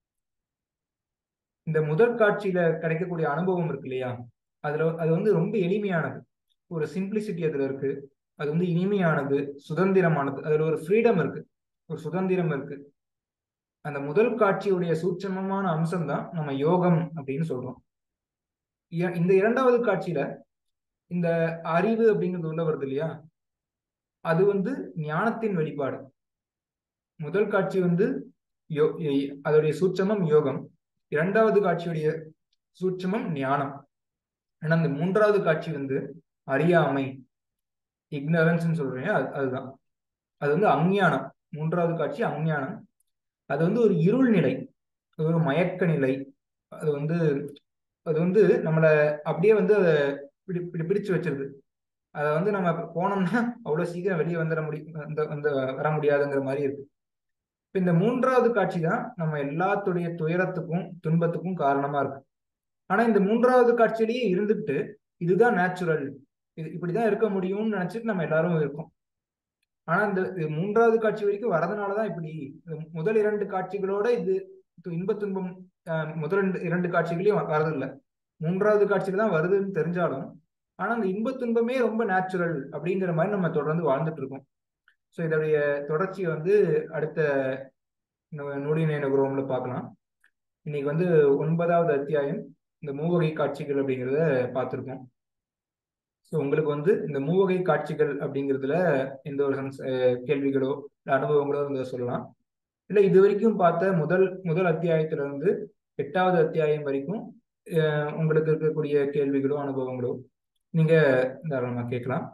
இந்த முதல் காட்சியில கிடைக்கக்கூடிய அனுபவம் இருக்கு இல்லையா அதுல அது வந்து ரொம்ப எளிமையானது ஒரு சிம்பிளிசிட்டி அதுல இருக்கு அது வந்து இனிமையானது சுதந்திரமானது அதுல ஒரு ஃப்ரீடம் இருக்கு ஒரு சுதந்திரம் இருக்கு அந்த முதல் காட்சியுடைய சூட்சமமான அம்சம் தான் நம்ம யோகம் அப்படின்னு சொல்றோம் இ- இந்த இரண்டாவது காட்சியில இந்த அறிவு அப்படிங்கிறது உள்ள வருது இல்லையா அது வந்து ஞானத்தின் வெளிப்பாடு முதல் காட்சி வந்து யோ இ- அதோடைய சூட்சமம் யோகம் இரண்டாவது காட்சியுடைய சூட்சமம் ஞானம் ஆனா அந்த மூன்றாவது காட்சி வந்து அறியாமை இக்னரன்ஸ் சொல்றேன் அது அதுதான் அது வந்து அஞ்ஞானம் மூன்றாவது காட்சி அஞ்ஞானம் அது வந்து ஒரு இருள் நிலை அது ஒரு மயக்க நிலை அது வந்து அது வந்து நம்மளை அப்படியே வந்து அதை பிடி பிடி பிடிச்சு வச்சிருது அதை வந்து நம்ம போனோம்னா அவ்வளவு சீக்கிரம் வெளியே வந்துட முடியும் வந்து வந்து வர முடியாதுங்கிற மாதிரி இருக்கு இப்ப இந்த மூன்றாவது காட்சி தான் நம்ம எல்லாத்துடைய துயரத்துக்கும் துன்பத்துக்கும் காரணமா இருக்கு ஆனா இந்த மூன்றாவது காட்சியிலேயே இருந்துட்டு இதுதான் நேச்சுரல் இது இப்படிதான் இருக்க முடியும்னு நினைச்சிட்டு நம்ம எல்லாரும் இருக்கோம் ஆனா இந்த இது மூன்றாவது காட்சி வரைக்கும் வரதுனாலதான் இப்படி இந்த முதல் இரண்டு காட்சிகளோட இது இன்ப துன்பம் அஹ், முதல் ரெண்டு இரண்டு காட்சிகளையும் வரதில்லை மூன்றாவது காட்சியில தான் வருதுன்னு தெரிஞ்சாலும் ஆனா அந்த இன்ப துன்பமே ரொம்ப நேச்சுரல் அப்படிங்கிற மாதிரி நம்ம தொடர்ந்து வாழ்ந்துட்டு இருக்கோம் ஸோ இதோடைய தொடர்ச்சியை வந்து அடுத்த நூ- நூடி நேனகுரோம்ல பார்க்கலாம் இன்னைக்கு வந்து ஒன்பதாவது அத்தியாயம் இந்த மூவகை காட்சிகள் அப்படிங்கிறத பார்த்துருக்கோம் ஸோ உங்களுக்கு வந்து இந்த மூவகை காட்சிகள் அப்படிங்கிறதுல எந்த ஒரு சம்ஸ்- அஹ் கேள்விகளோ இல்ல அனுபவங்களோ இருந்தால் சொல்லலாம் இல்லை இது வரைக்கும் பார்த்த முதல் முதல் அத்தியாயத்துல இருந்து எட்டாவது அத்தியாயம் வரைக்கும் அஹ் உங்களுக்கு இருக்கக்கூடிய கேள்விகளோ அனுபவங்களோ நீங்க தாராளமா கேட்கலாம்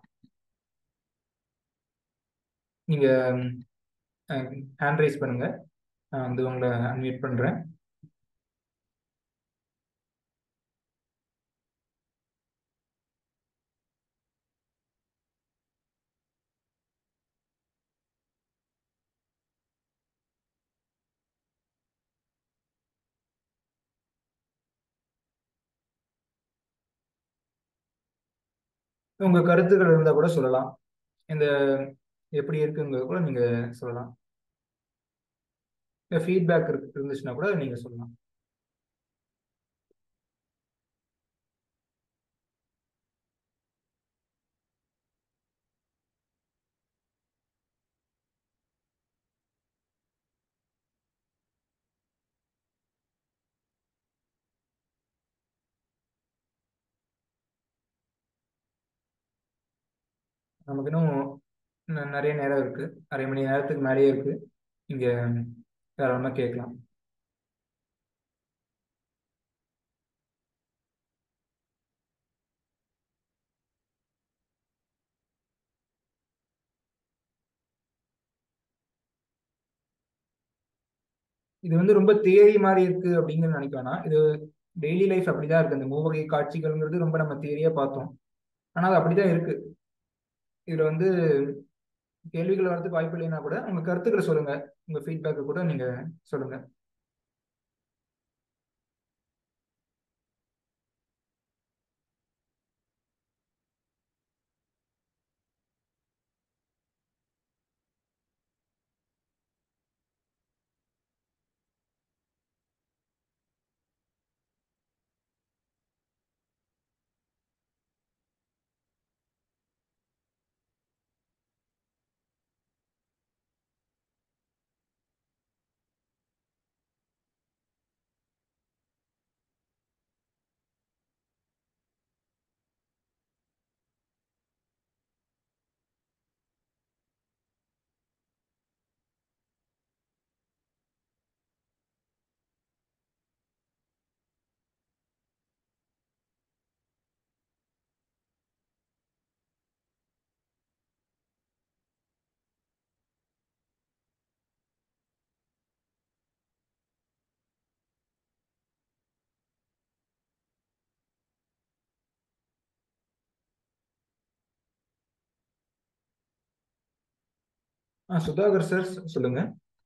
நீங்க ஹேண்ட் ரைஸ் பண்ணுங்க நான் வந்து உங்களை அன்மியூட் பண்றேன் உங்க கருத்துக்கள் இருந்தா கூட சொல்லலாம் இந்த எப்படி இருக்குங்கிறது கூட நீங்க சொல்லலாம் ஃபீட்பேக் இருந்துச்சுன்னா கூட நீங்க சொல்லலாம் நமக்கு இன்னும் ந- நிறைய நேரம் இருக்கு அரை மணி நேரத்துக்கு மேலேயே இருக்கு நீங்க தாராளமா கேட்கலாம் இது வந்து ரொம்ப தியரி மாதிரி இருக்கு அப்படிங்கிறது நினைக்க வேணாம் இது டெய்லி லைஃப் அப்படிதான் இருக்கு அந்த மூவகை காட்சிகள்ங்கிறது ரொம்ப நம்ம தியரியா பார்த்தோம் ஆனா அது அப்படிதான் இருக்கு இதுல வந்து கேள்விகள் வரதுக்கு வாய்ப்பு இல்லைன்னா கூட உங்க கருத்துக்களை சொல்லுங்க உங்க ஃபீட்பேக்கை கூட நீங்க சொல்லுங்க ஆ சுதாகர் சார் சொல்லுங்க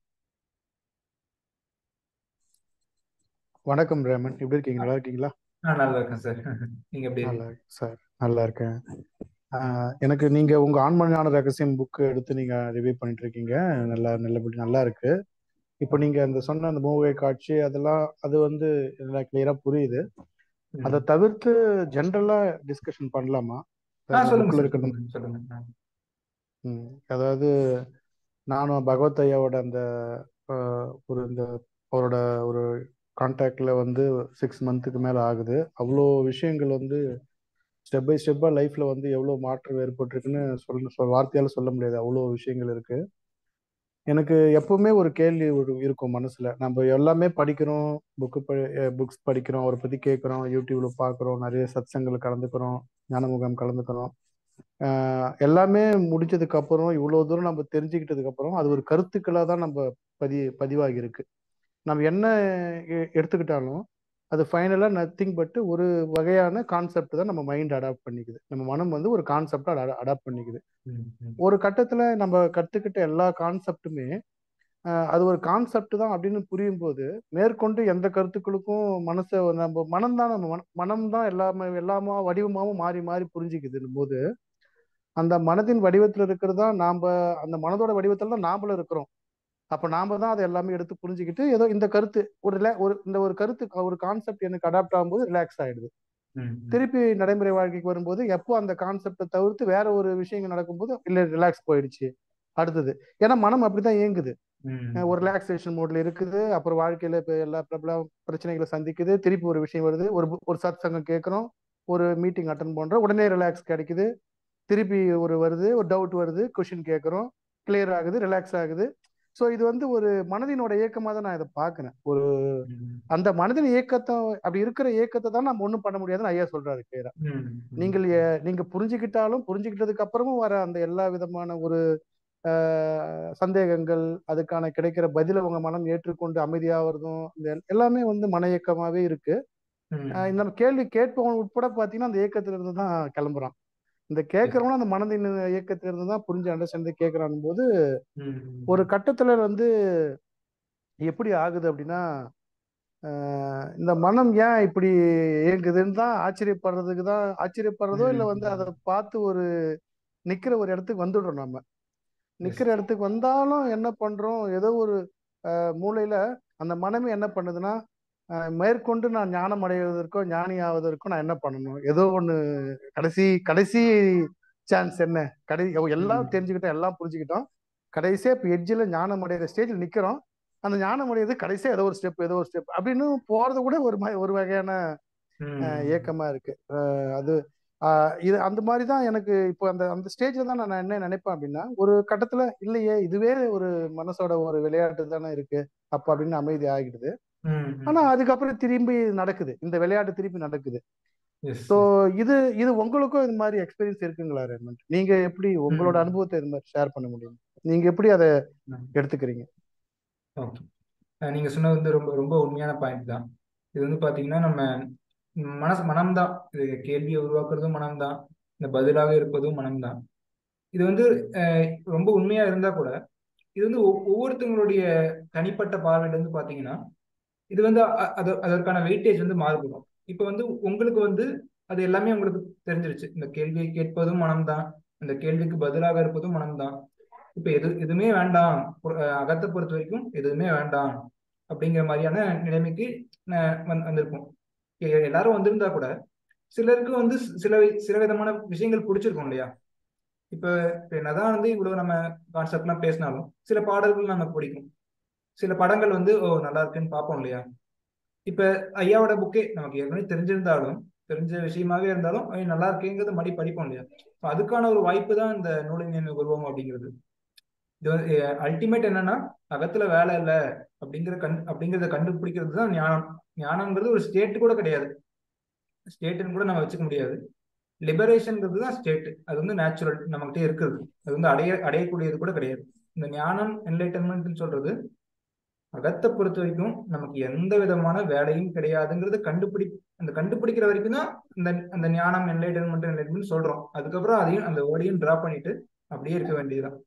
வணக்கம் ரேமன் எப்படி இருக்கீங்க நல்லா இருக்கீங்களா ஆ நல்லா இருக்கேன் சார் நீங்க எப்படி நல்லா இருக்கீங்க சார் நல்லா இருக்கேன் ஆஹ் எனக்கு நீங்க உங்க ஆண்மணியான ரகசியம் புக் எடுத்து நீங்க ரிவ்யூ பண்ணிட்டு இருக்கீங்க நல்லா நல்லபடி நல்லா இருக்கு இப்போ நீங்க அந்த சொன்ன அந்த மூவை காட்சி அதெல்லாம் அது வந்து எனக்கு கிளியரா புரியுது அதை ம். தவிர்த்து ஜென்ரலா டிஸ்கஷன் பண்ணலாமா ஆ அந்த சொல்லுங்க புக்ல சார் இருக்கிற சொல்லுங்க சொல்லுங்க ஆ. ம், அதாவது நானும் பகவத் ஐயாவோட அந்த ஆஹ், ஒரு இந்த அவரோட ஒரு கான்டாக்ட்ல வந்து சிக்ஸ் மந்த்துக்கு மேல ஆகுது அவ்வளோ விஷயங்கள் வந்து ஸ்டெப் பை ஸ்டெப்பா லைஃப்ல வந்து எவ்வளவு மாற்றம் ஏற்பட்டிருக்குன்னு சொல்ல சொல் வார்த்தையால சொல்ல முடியாது அவ்வளோ விஷயங்கள் இருக்கு எனக்கு எப்பவுமே ஒரு கேள்வி ஒரு இருக்கும் மனசுல நம்ம எல்லாமே படிக்கிறோம் புக்கு புக்ஸ் படிக்கிறோம் அவரை பத்தி கேட்குறோம் யூடியூப்ல பார்க்குறோம் நிறைய சத்சங்களை கலந்துக்கிறோம் ஞானமுகம் கலந்துக்கிறோம் ஆஹ் எல்லாமே முடிச்சதுக்கு அப்புறம் இவ்வளவு தூரம் நம்ம தெரிஞ்சுக்கிட்டதுக்கு அப்புறம் அது ஒரு கருத்துக்களா தான் நம்ம பதி பதிவாகி இருக்கு நம்ம என்ன எ- எடுத்துக்கிட்டாலும் அது ஃபைனலாக நத்திங் பட் ஒரு வகையான கான்செப்ட் தான் நம்ம மைண்ட் அடாப்ட் பண்ணிக்குது நம்ம மனம் வந்து ஒரு கான்செப்டை அடாப்ட் பண்ணிக்குது ம், ம், ஒரு கட்டத்தில் நம்ம கற்றுக்கிட்ட எல்லா கான்செப்ட்டுமே அது ஒரு கான்செப்ட் தான் அப்படின்னு புரியும் போது மேற்கொண்டு எந்த கருத்துக்களுக்கும் மனசை நம்ம மனம் தான் நம்ம மனம் தான் எல்லாமே எல்லாமா வடிவமாகவும் மாறி மாறி புரிஞ்சுக்குதுன்னும் போது அந்த மனதின் வடிவத்தில் இருக்கிறது தான் நாம் அந்த மனதோட வடிவத்தில் தான் நாமளும் இருக்கிறோம் அப்போ நாம தான் அதை எல்லாமே எடுத்து புரிஞ்சுக்கிட்டு ஏதோ இந்த கருத்து ஒரு ரிலா ஒரு இந்த ஒரு கருத்து ஒரு கான்செப்ட் எனக்கு அடாப்ட் ஆகும்போது ரிலாக்ஸ் ஆயிடுது ம், ம். திருப்பி நடைமுறை வாழ்க்கைக்கு வரும்போது எப்போ அந்த கான்செப்டை தவிர்த்து வேற ஒரு விஷயங்கள் நடக்கும்போது இல்லை ரிலாக்ஸ் போயிடுச்சு அடுத்தது ஏன்னா மனம் அப்படிதான் இயங்குது ம், அஹ் ஒரு ரிலாக்ஸேஷன் மோட்ல இருக்குது அப்புறம் வாழ்க்கையில இப்போ எல்லா பிரபல பிரச்சனைகளை சந்திக்குது திருப்பி ஒரு விஷயம் வருது ஒரு பு- ஒரு சத் சங்கம் கேட்குறோம் ஒரு மீட்டிங் அட்டன் பண்றோம் உடனே ரிலாக்ஸ் கிடைக்குது திருப்பி ஒரு வருது ஒரு டவுட் வருது கொஷின் கேட்குறோம் கிளியர் ஆகுது ரிலாக்ஸ் ஆகுது ஸோ இது வந்து ஒரு மனதினோட இயக்கமாக தான் நான் இதை பார்க்குறேன் ஒரு ம், அந்த மனதின் இயக்கத்தை அப்படி இருக்கிற இயக்கத்தை தான் நம்ம ஒன்றும் பண்ண முடியாதுன்னு ஐயா சொல்றாரு கிளியரா ம், ம். நீங்கள் எ- நீங்க புரிஞ்சுக்கிட்டாலும் புரிஞ்சுக்கிட்டதுக்கு அப்புறமும் வர அந்த எல்லா விதமான ஒரு ஆஹ், சந்தேகங்கள் அதுக்கான கிடைக்கிற பதிலை உங்க மனம் ஏற்றுக்கொண்டு அமைதியாகிறதும் இந்த எல்- எல்லாமே வந்து மன இயக்கமாவே இருக்கு ம், ஆஹ் இந்த கேள்வி கேட்பவன் உட்பட பாத்தீங்கன்னா அந்த இயக்கத்துல இருந்து தான் கிளம்புறான் இந்த கேட்கறவனும் அந்த மனதின் இயக்கத்துல இருந்து தான் புரிஞ்சு அண்டர்ஸ்டாண்ட் கேட்கறான் போது ம், ஒரு கட்டத்துல வந்து எப்படி ஆகுது அப்படின்னா ஆஹ் இந்த மனம் ஏன் இப்படி இயங்குதுன்னு தான் ஆச்சரியப்படுறதுக்கு தான் ஆச்சரியப்படுறதோ இல்லை வந்து அதை பார்த்து ஒரு நிக்கிற ஒரு இடத்துக்கு வந்துடுறோம் நம்ம நிக்கிற இடத்துக்கு வந்தாலும் என்ன பண்றோம் ஏதோ ஒரு ஆஹ் மூலையில அந்த மனமே என்ன பண்ணுதுன்னா ஆஹ் மேற்கொண்டு நான் ஞானம் அடைவதற்கோ ஞானி ஆவதற்கோ நான் என்ன பண்ணணும் ஏதோ ஒண்ணு கடைசி கடைசி சான்ஸ் என்ன கடை எல்லாம் ம். தெரிஞ்சுக்கிட்டோம் எல்லாம் புரிஞ்சுக்கிட்டோம் கடைசியா இப்போ எட்ஜில் ஞானம் அடைகிற ஸ்டேஜில் நிக்கிறோம் அந்த ஞானம் அடையிறது கடைசியா ஏதோ ஒரு ஸ்டெப் ஏதோ ஒரு ஸ்டெப் அப்படின்னு போறது கூட ஒரு ம- ஒரு வகையான ம், அஹ், ஏக்கமா இருக்கு அஹ், அது அஹ், இது அந்த மாதிரி தான் எனக்கு இப்போ அந்த அந்த ஸ்டேஜ்ல தான் நான் என்ன நினைப்பேன் அப்படின்னா ஒரு கட்டத்துல இல்லையே இதுவே ஒரு மனசோட ஒரு விளையாட்டு தானே இருக்கு அப்ப அப்படின்னு அமைதி ஆகிடுது ம், ம். ஆனா அதுக்கப்புறம் திரும்பி நடக்குது இந்த விளையாட்டு திருப்பி நடக்குது Yes, ஸோ yes. இது இது உங்களுக்கும் இது மாதிரி எக்ஸ்பீரியன்ஸ் இருக்குங்களா ரெமண்ட் நீங்க எப்படி உங்களோட ம். அனுபவத்தை இது மாதிரி ஷேர் பண்ண முடியும் நீங்க எப்படி அதை ம். எடுத்துக்கிறீங்க ஓகே அஹ் நீங்க சொன்னது வந்து ரொம்ப ரொம்ப உண்மையான பாயிண்ட் தான் இது வந்து பாத்தீங்கன்னா நம்ம மனசு மனம்தான் இது கேள்வியை உருவாக்குறதும் மனம்தான் இந்த பதிலாக இருப்பதும் மனம்தான் இது வந்து அஹ், ரொம்ப உண்மையா இருந்தா கூட இது வந்து ஒவ்- ஒவ்வொருத்தவங்களுடைய தனிப்பட்ட பார்வையில இருந்து பாத்தீங்கன்னா இது வந்து அ- அது அதற்கான வெயிட்டேஜ் வந்து மாறுபடும் இப்போ வந்து உங்களுக்கு வந்து அது எல்லாமே உங்களுக்கு தெரிஞ்சிருச்சு இந்த கேள்வியை கேட்பதும் மனம்தான் அந்த கேள்விக்கு பதிலாக இருப்பதும் மனம்தான் இப்போ எது எதுவுமே வேண்டாம் பொ- அஹ் அகத்தை பொறுத்த வரைக்கும் எதுவுமே வேண்டாம் அப்படிங்கிற மாதிரியான நிலைமைக்கு ந- வந்து- வந்திருக்கும் எ- எல்லாரும் வந்திருந்தா கூட சிலருக்கு வந்து சி- சில வி- சில விதமான விஷயங்கள் பிடிச்சிருக்கும் இல்லையா இப்ப இப்ப என்னதான் வந்து இவ்வளவு நம்ம கான்செப்ட்லாம் பேசினாலும் சில பாடல்கள் நமக்கு பிடிக்கும் சில படங்கள் வந்து ஓ நல்லா இருக்குன்னு பார்ப்போம் இல்லையா இப்ப ஐயாவோட புக்கே நமக்கு ஏற்கனவே தெரிஞ்சிருந்தாலும் தெரிஞ்ச விஷயமாவே இருந்தாலும் ஐயோ, நல்லா இருக்கேங்கிறத மறுபடி படிப்போம் இல்லையா So அதுக்கான ஒரு வாய்ப்பு தான் இந்த நூலின் நினைவு உருவம் அப்படிங்கிறது இது வந்து அல்டிமேட் என்னன்னா அகத்துல வேலை இல்லை அப்படிங்கிற கண் அப்படிங்கிறத கண்டுபிடிக்கிறது தான் ஞானம் ஞானம்ங்கிறது ஒரு ஸ்டேட் கூட கிடையாது ஸ்டேட்டுன்னு கூட நம்ம வச்சுக்க முடியாது லிபரேஷன்ங்கிறது தான் ஸ்டேட் அது வந்து நேச்சுரல் நம்மகிட்ட இருக்குது அது வந்து அடைய அடையக்கூடியது கூட கிடையாது இந்த ஞானம் என்லைட்டன்மெண்ட்னு சொல்றது அகத்தை பொறுத்த வரைக்கும் நமக்கு எந்த விதமான வேலையும் கிடையாதுங்கிறது கண்டுபிடி அந்த கண்டுபிடிக்கிற வரைக்கும் தான் இந்த அந்த ஞானம் என்லைட்டன்மெண்ட் என்லைட்டன்மெண்ட் சொல்றோம் அதுக்கப்புறம் அதையும் அந்த வேர்டையும் டிரா பண்ணிட்டு அப்படியே இருக்க வேண்டியதுதான்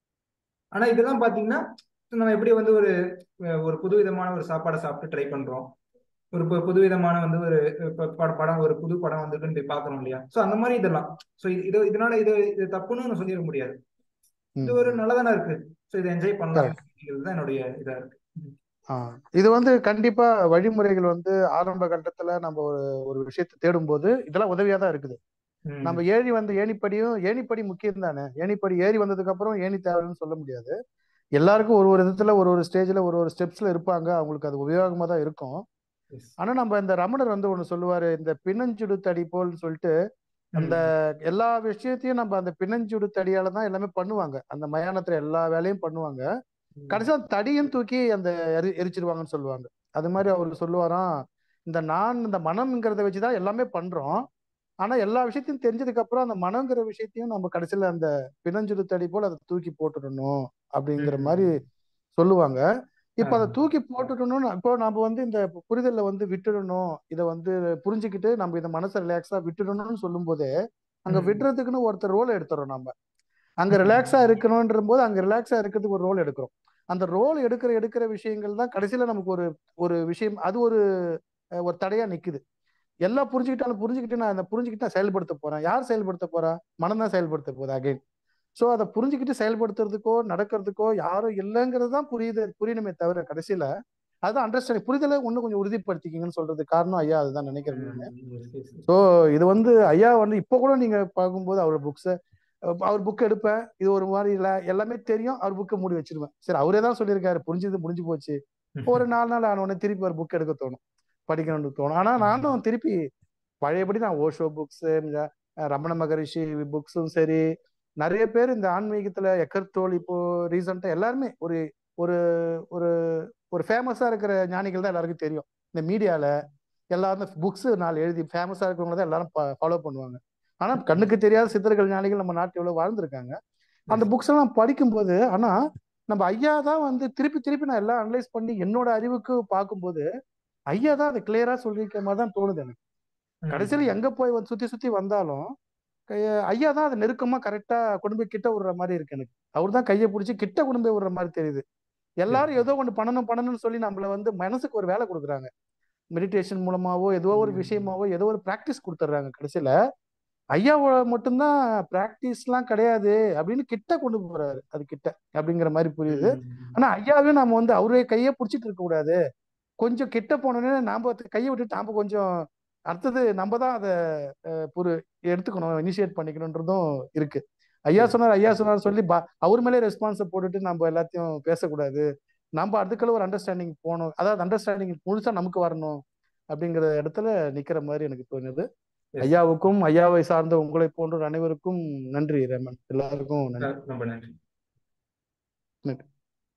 ஆனா இதெல்லாம் பாத்தீங்கன்னா நம்ம எப்படி வந்து ஒரு ஒரு புது விதமான ஒரு சாப்பாடை சாப்பிட்டு ட்ரை பண்றோம் ஒரு பு- புது விதமான வந்து ஒரு ப- ப- படம் ஒரு புது படம் வந்திருக்குன்னு போய் பார்க்கறோம் இல்லையா சோ அந்த மாதிரி இதெல்லாம் சோ இது இதனால இது இது தப்புன்னு நான் சொல்லிட முடியாது இது ம் ஒரு நல்லதானே இருக்கு சோ இதை என்ஜாய் பண்ணலாம் கரெக்ட் அப்படிங்கிறது தான் என்னுடைய இதா இருக்கு ஆ இது வந்து கண்டிப்பா வழிமுறைகள் வந்து ஆரம்ப கட்டத்துல நம்ம ஒரு ஒரு விஷயத்தை தேடும்போது இதெல்லாம் உதவியா தான் இருக்குது ம் நம்ம ஏறி வந்த ஏணிப்படியும் ஏணிப்படி முக்கியம் தானே ஏணிப்படி ஏறி வந்ததுக்கு அப்புறம் ஏணி தேவைன்னு சொல்ல முடியாது எல்லாருக்கும் ஒரு ஒரு விதத்துல ஒரு ஒரு ஸ்டேஜ்ல ஒரு ஒரு ஸ்டெப்ஸ்ல இருப்பாங்க அவங்களுக்கு அது உபயோகமா தான் இருக்கும் எஸ் ஆனா நம்ம இந்த ரமணர் வந்து ஒண்ணு சொல்லுவாரு இந்த பின்னஞ்சுடு தடி போல்னு சொல்லிட்டு அந்த ம் எல்லா விஷயத்தையும் நம்ம அந்த பின்னஞ்சுடு தடியால தான் எல்லாமே பண்ணுவாங்க அந்த மயானத்துல எல்லா வேலையும் பண்ணுவாங்க ம் கடைசியா தடியும் தூக்கி அந்த எரி எரிச்சிருவாங்கன்னு சொல்லுவாங்க அது மாதிரி அவர் சொல்லுவாராம் இந்த நான் இந்த மனம்ங்கிறத வச்சுதான் எல்லாமே பண்றோம் ஆனா எல்லா விஷயத்தையும் தெரிஞ்சதுக்கு அப்புறம் அந்த மனங்கிற விஷயத்தையும் நம்ம கடைசியில அந்த பிணஞ்சுடு தடி போல அதை தூக்கி போட்டுடணும் அப்படிங்கிற மாதிரி ம் சொல்லுவாங்க இப்போ அதை ஆஹ் தூக்கி போட்டுட்டணும் இப்போ நம்ம வந்து இந்த புரிதல்ல வந்து விட்டுடணும் இதை வந்து புரிஞ்சுக்கிட்டு நம்ம இந்த மனசை ரிலாக்ஸா விட்டுடணும்னு சொல்லும் போதே அங்க உம் விடுறதுக்குன்னு ஒருத்தர் ரோல் எடுத்துறோம் நம்ம அங்க உம் ரிலாக்ஸா இருக்கணும்ன்ற போது அங்க ரிலாக்ஸா இருக்கிறதுக்கு ஒரு ரோல் எடுக்கிறோம் அந்த ரோல் எடுக்கிற எடுக்கிற விஷயங்கள் தான் கடைசியில நமக்கு ஒரு ஒரு விஷயம் அது ஒரு அஹ், ஒரு தடையா நிக்குது எல்லாம் புரிஞ்சுக்கிட்டாலும் புரிஞ்சுக்கிட்டு நான் அதை புரிஞ்சுக்கிட்டு நான் செயல்படுத்த போறேன் யார் செயல்படுத்த போறா மனம் தான் செயல்படுத்த போகுது அகைன் ஸோ அதை புரிஞ்சுக்கிட்டு செயல்படுத்துறதுக்கோ நடக்கிறதுக்கோ யாரும் இல்லைங்கிறது தான் புரியுது புரியணுமே தவிர கடைசியில அதுதான் அண்டர்ஸ்டாண்டிங் புரிதலை இன்னும் கொஞ்சம் உறுதிப்படுத்திக்கிங்கன்னு சொல்றது காரணம் ஐயா அதுதான் நினைக்கிறேன் நான் உம் yes, yes, yes. ஸோ இது வந்து ஐயா வந்து இப்போ கூட நீங்க பார்க்கும்போது அவர் புக்ஸை அவர் புக் எடுப்பேன் இது ஒரு மாதிரி இல்லை எல்லாமே தெரியும் அவர் புக்கை மூடி வச்சிருவேன் சரி அவரே தான் சொல்லியிருக்காரு புரிஞ்சது முடிஞ்சு போச்சு ஒரு நாலு நாள் ஆன உடனே திருப்பி ஒரு புக் எடுக்க தோணும் படிக்கணும்னு தோணும் ஆனா நானும் திருப்பி பழையபடி நான் ஓஷோ புக்ஸ் ரமண மகரிஷி புக்ஸும் சரி நிறைய பேர் இந்த ஆன்மீகத்துல எக்கர்த்தோல் இப்போ ரீசெண்டா எல்லாருமே ஒரு ஒரு ஒரு ஒரு ஃபேமஸா இருக்கிற ஞானிகள் தான் எல்லாருக்கும் தெரியும் இந்த மீடியால எல்லாரும் புக்ஸ் நாலு எழுதி ஃபேமஸா இருக்கிறவங்க தான் எல்லாரும் ஃபாலோ பண்ணுவாங்க ஆனா கண்ணுக்கு தெரியாத சித்தர்கள் ஞானிகள் நம்ம நாட்டில் எவ்வளவு வாழ்ந்திருக்காங்க அந்த Yes. புக்ஸ் எல்லாம் படிக்கும்போது ஆனா நம்ம ஐயா தான் வந்து திருப்பி திருப்பி நான் எல்லாம் அனலைஸ் பண்ணி என்னோட அறிவுக்கு பார்க்கும்போது ஐயா தான் அதை கிளியரா சொல்லியிருக்க மாதிரி தான் தோணுது எனக்கு உம் கடைசியில எங்க போய் வந்து சுத்தி சுத்தி வந்தாலும் கைய- ஐயா தான் அதை நெருக்கமா கரெக்டா கொண்டு போய் கிட்ட விடுற மாதிரி இருக்கு எனக்கு அவர் தான் கையை பிடிச்சி கிட்ட கொண்டு போய் விடுற மாதிரி தெரியுது எல்லாரும் ஏதோ ஒன்று பண்ணணும் பண்ணணும்னு சொல்லி நம்மள வந்து மனசுக்கு ஒரு வேலை கொடுக்குறாங்க மெடிடேஷன் மூலமாவோ ஏதோ ஒரு உம் விஷயமாவோ ஏதோ ஒரு ப்ராக்டிஸ் கொடுத்துட்றாங்க கடைசியில ஐயாவோட மட்டும்தான் ப்ராக்டிஸ்லாம் கிடையாது அப்படின்னு கிட்ட கொண்டு போறாரு அது கிட்ட அப்படிங்கிற மாதிரி புரியுது உம் ஆனா ஐயாவே நாம வந்து அவரே கையை பிடிச்சிட்டு இருக்க கூடாது கொஞ்சம் கிட்ட போனோடனே நாம அது கையை விட்டுட்டு நாம கொஞ்சம் அடுத்தது நம்ம தான் அதை ஒரு எடுத்துக்கணும் இனிஷியேட் பண்ணிக்கணுன்றதும் இருக்கு ஐயா Yes. சொன்னார் ஐயா சொன்னார் சொல்லி பா- அவர் மேலே ரெஸ்பான்ஸை போட்டுட்டு நம்ம எல்லாத்தையும் பேசக்கூடாது நம்ம அதுக்குள்ள ஒரு அண்டர்ஸ்டாண்டிங் போகணும் அதாவது அண்டர்ஸ்டாண்டிங் முழுசா நமக்கு வரணும் அப்படிங்கிற இடத்துல நிக்கிற மாதிரி எனக்கு தோணுது Yes. ஐயாவுக்கும் ஐயாவை சார்ந்த உங்களை போன்ற அனைவருக்கும் நன்றி ரமன் எல்லாருக்கும் நன்றி அஹ் ரொம்ப நன்றி நன்றி.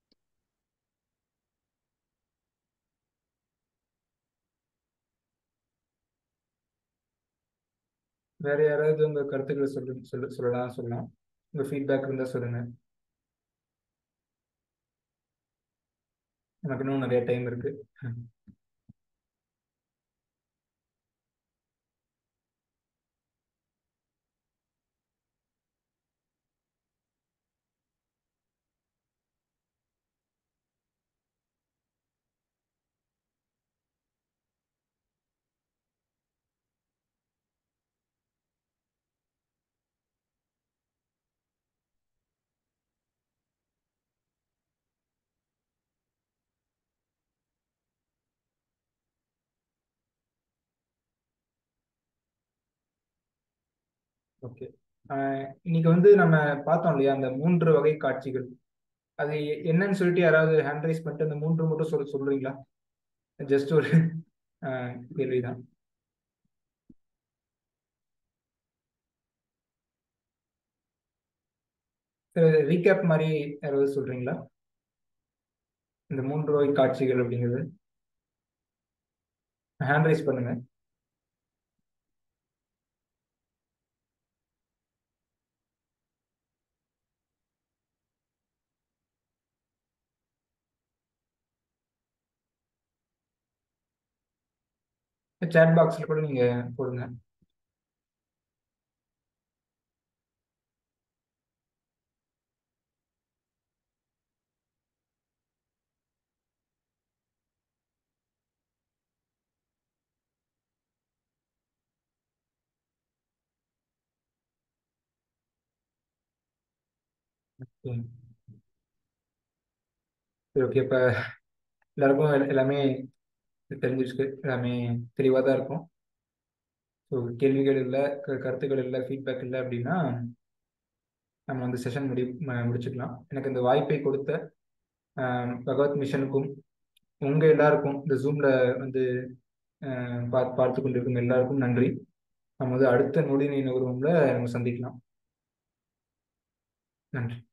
வேற யாராவது உங்க கருத்துக்களை சொல்லு சொல்ல சொல்லலாம் சொல்லலாம் உங்க ஃபீட்பேக் இருந்தா சொல்லுங்க நமக்கு இன்னும் நிறைய டைம் இருக்கு ஓகே இன்னைக்கு வந்து நம்ம பார்த்தோம் இல்லையா அந்த மூன்று வகை காட்சிகள் அது எ- என்னன்னு சொல்லிட்டு யாராவது ஹேண்ட் ரைஸ் பண்ணிட்டு அந்த மூன்று மட்டும் சொல்ல சொல்றீங்களா ஜஸ்ட் ஒரு அஹ், கேள்விதான் ரீகேப் மாதிரி யாராவது சொல்றீங்களா இந்த மூன்று வகை காட்சிகள் அப்படிங்கிறது ஹேண்ட் ரைஸ் பண்ணுங்க சேட் பாக்ஸ்ல கூட நீங்க போடுங்க ம். சரி ஓகே இப்போ எல்லாருக்கும் எல்- எல்லாமே தெரிஞ்சிருக்கு எல்லாமே தெளிவாக தான் இருக்கும் ஸோ கேள்விகள் இல்லை க- கருத்துக்கள் இல்லை ஃபீட்பேக் இல்லை அப்படின்னா நம்ம வந்து செஷன் முடி ம- முடிச்சுக்கலாம் எனக்கு இந்த வாய்ப்பை கொடுத்த ஆஹ், பகவத் மிஷனுக்கும் உங்க எல்லாருக்கும் இந்த ஜூம்ல வந்து ஆஹ், பார்த்து பார்த்து கொண்டிருக்கும் எல்லாருக்கும் நன்றி நம்ம வந்து அடுத்த நொடி நகர்வுல நம்ம சந்திக்கலாம் நன்றி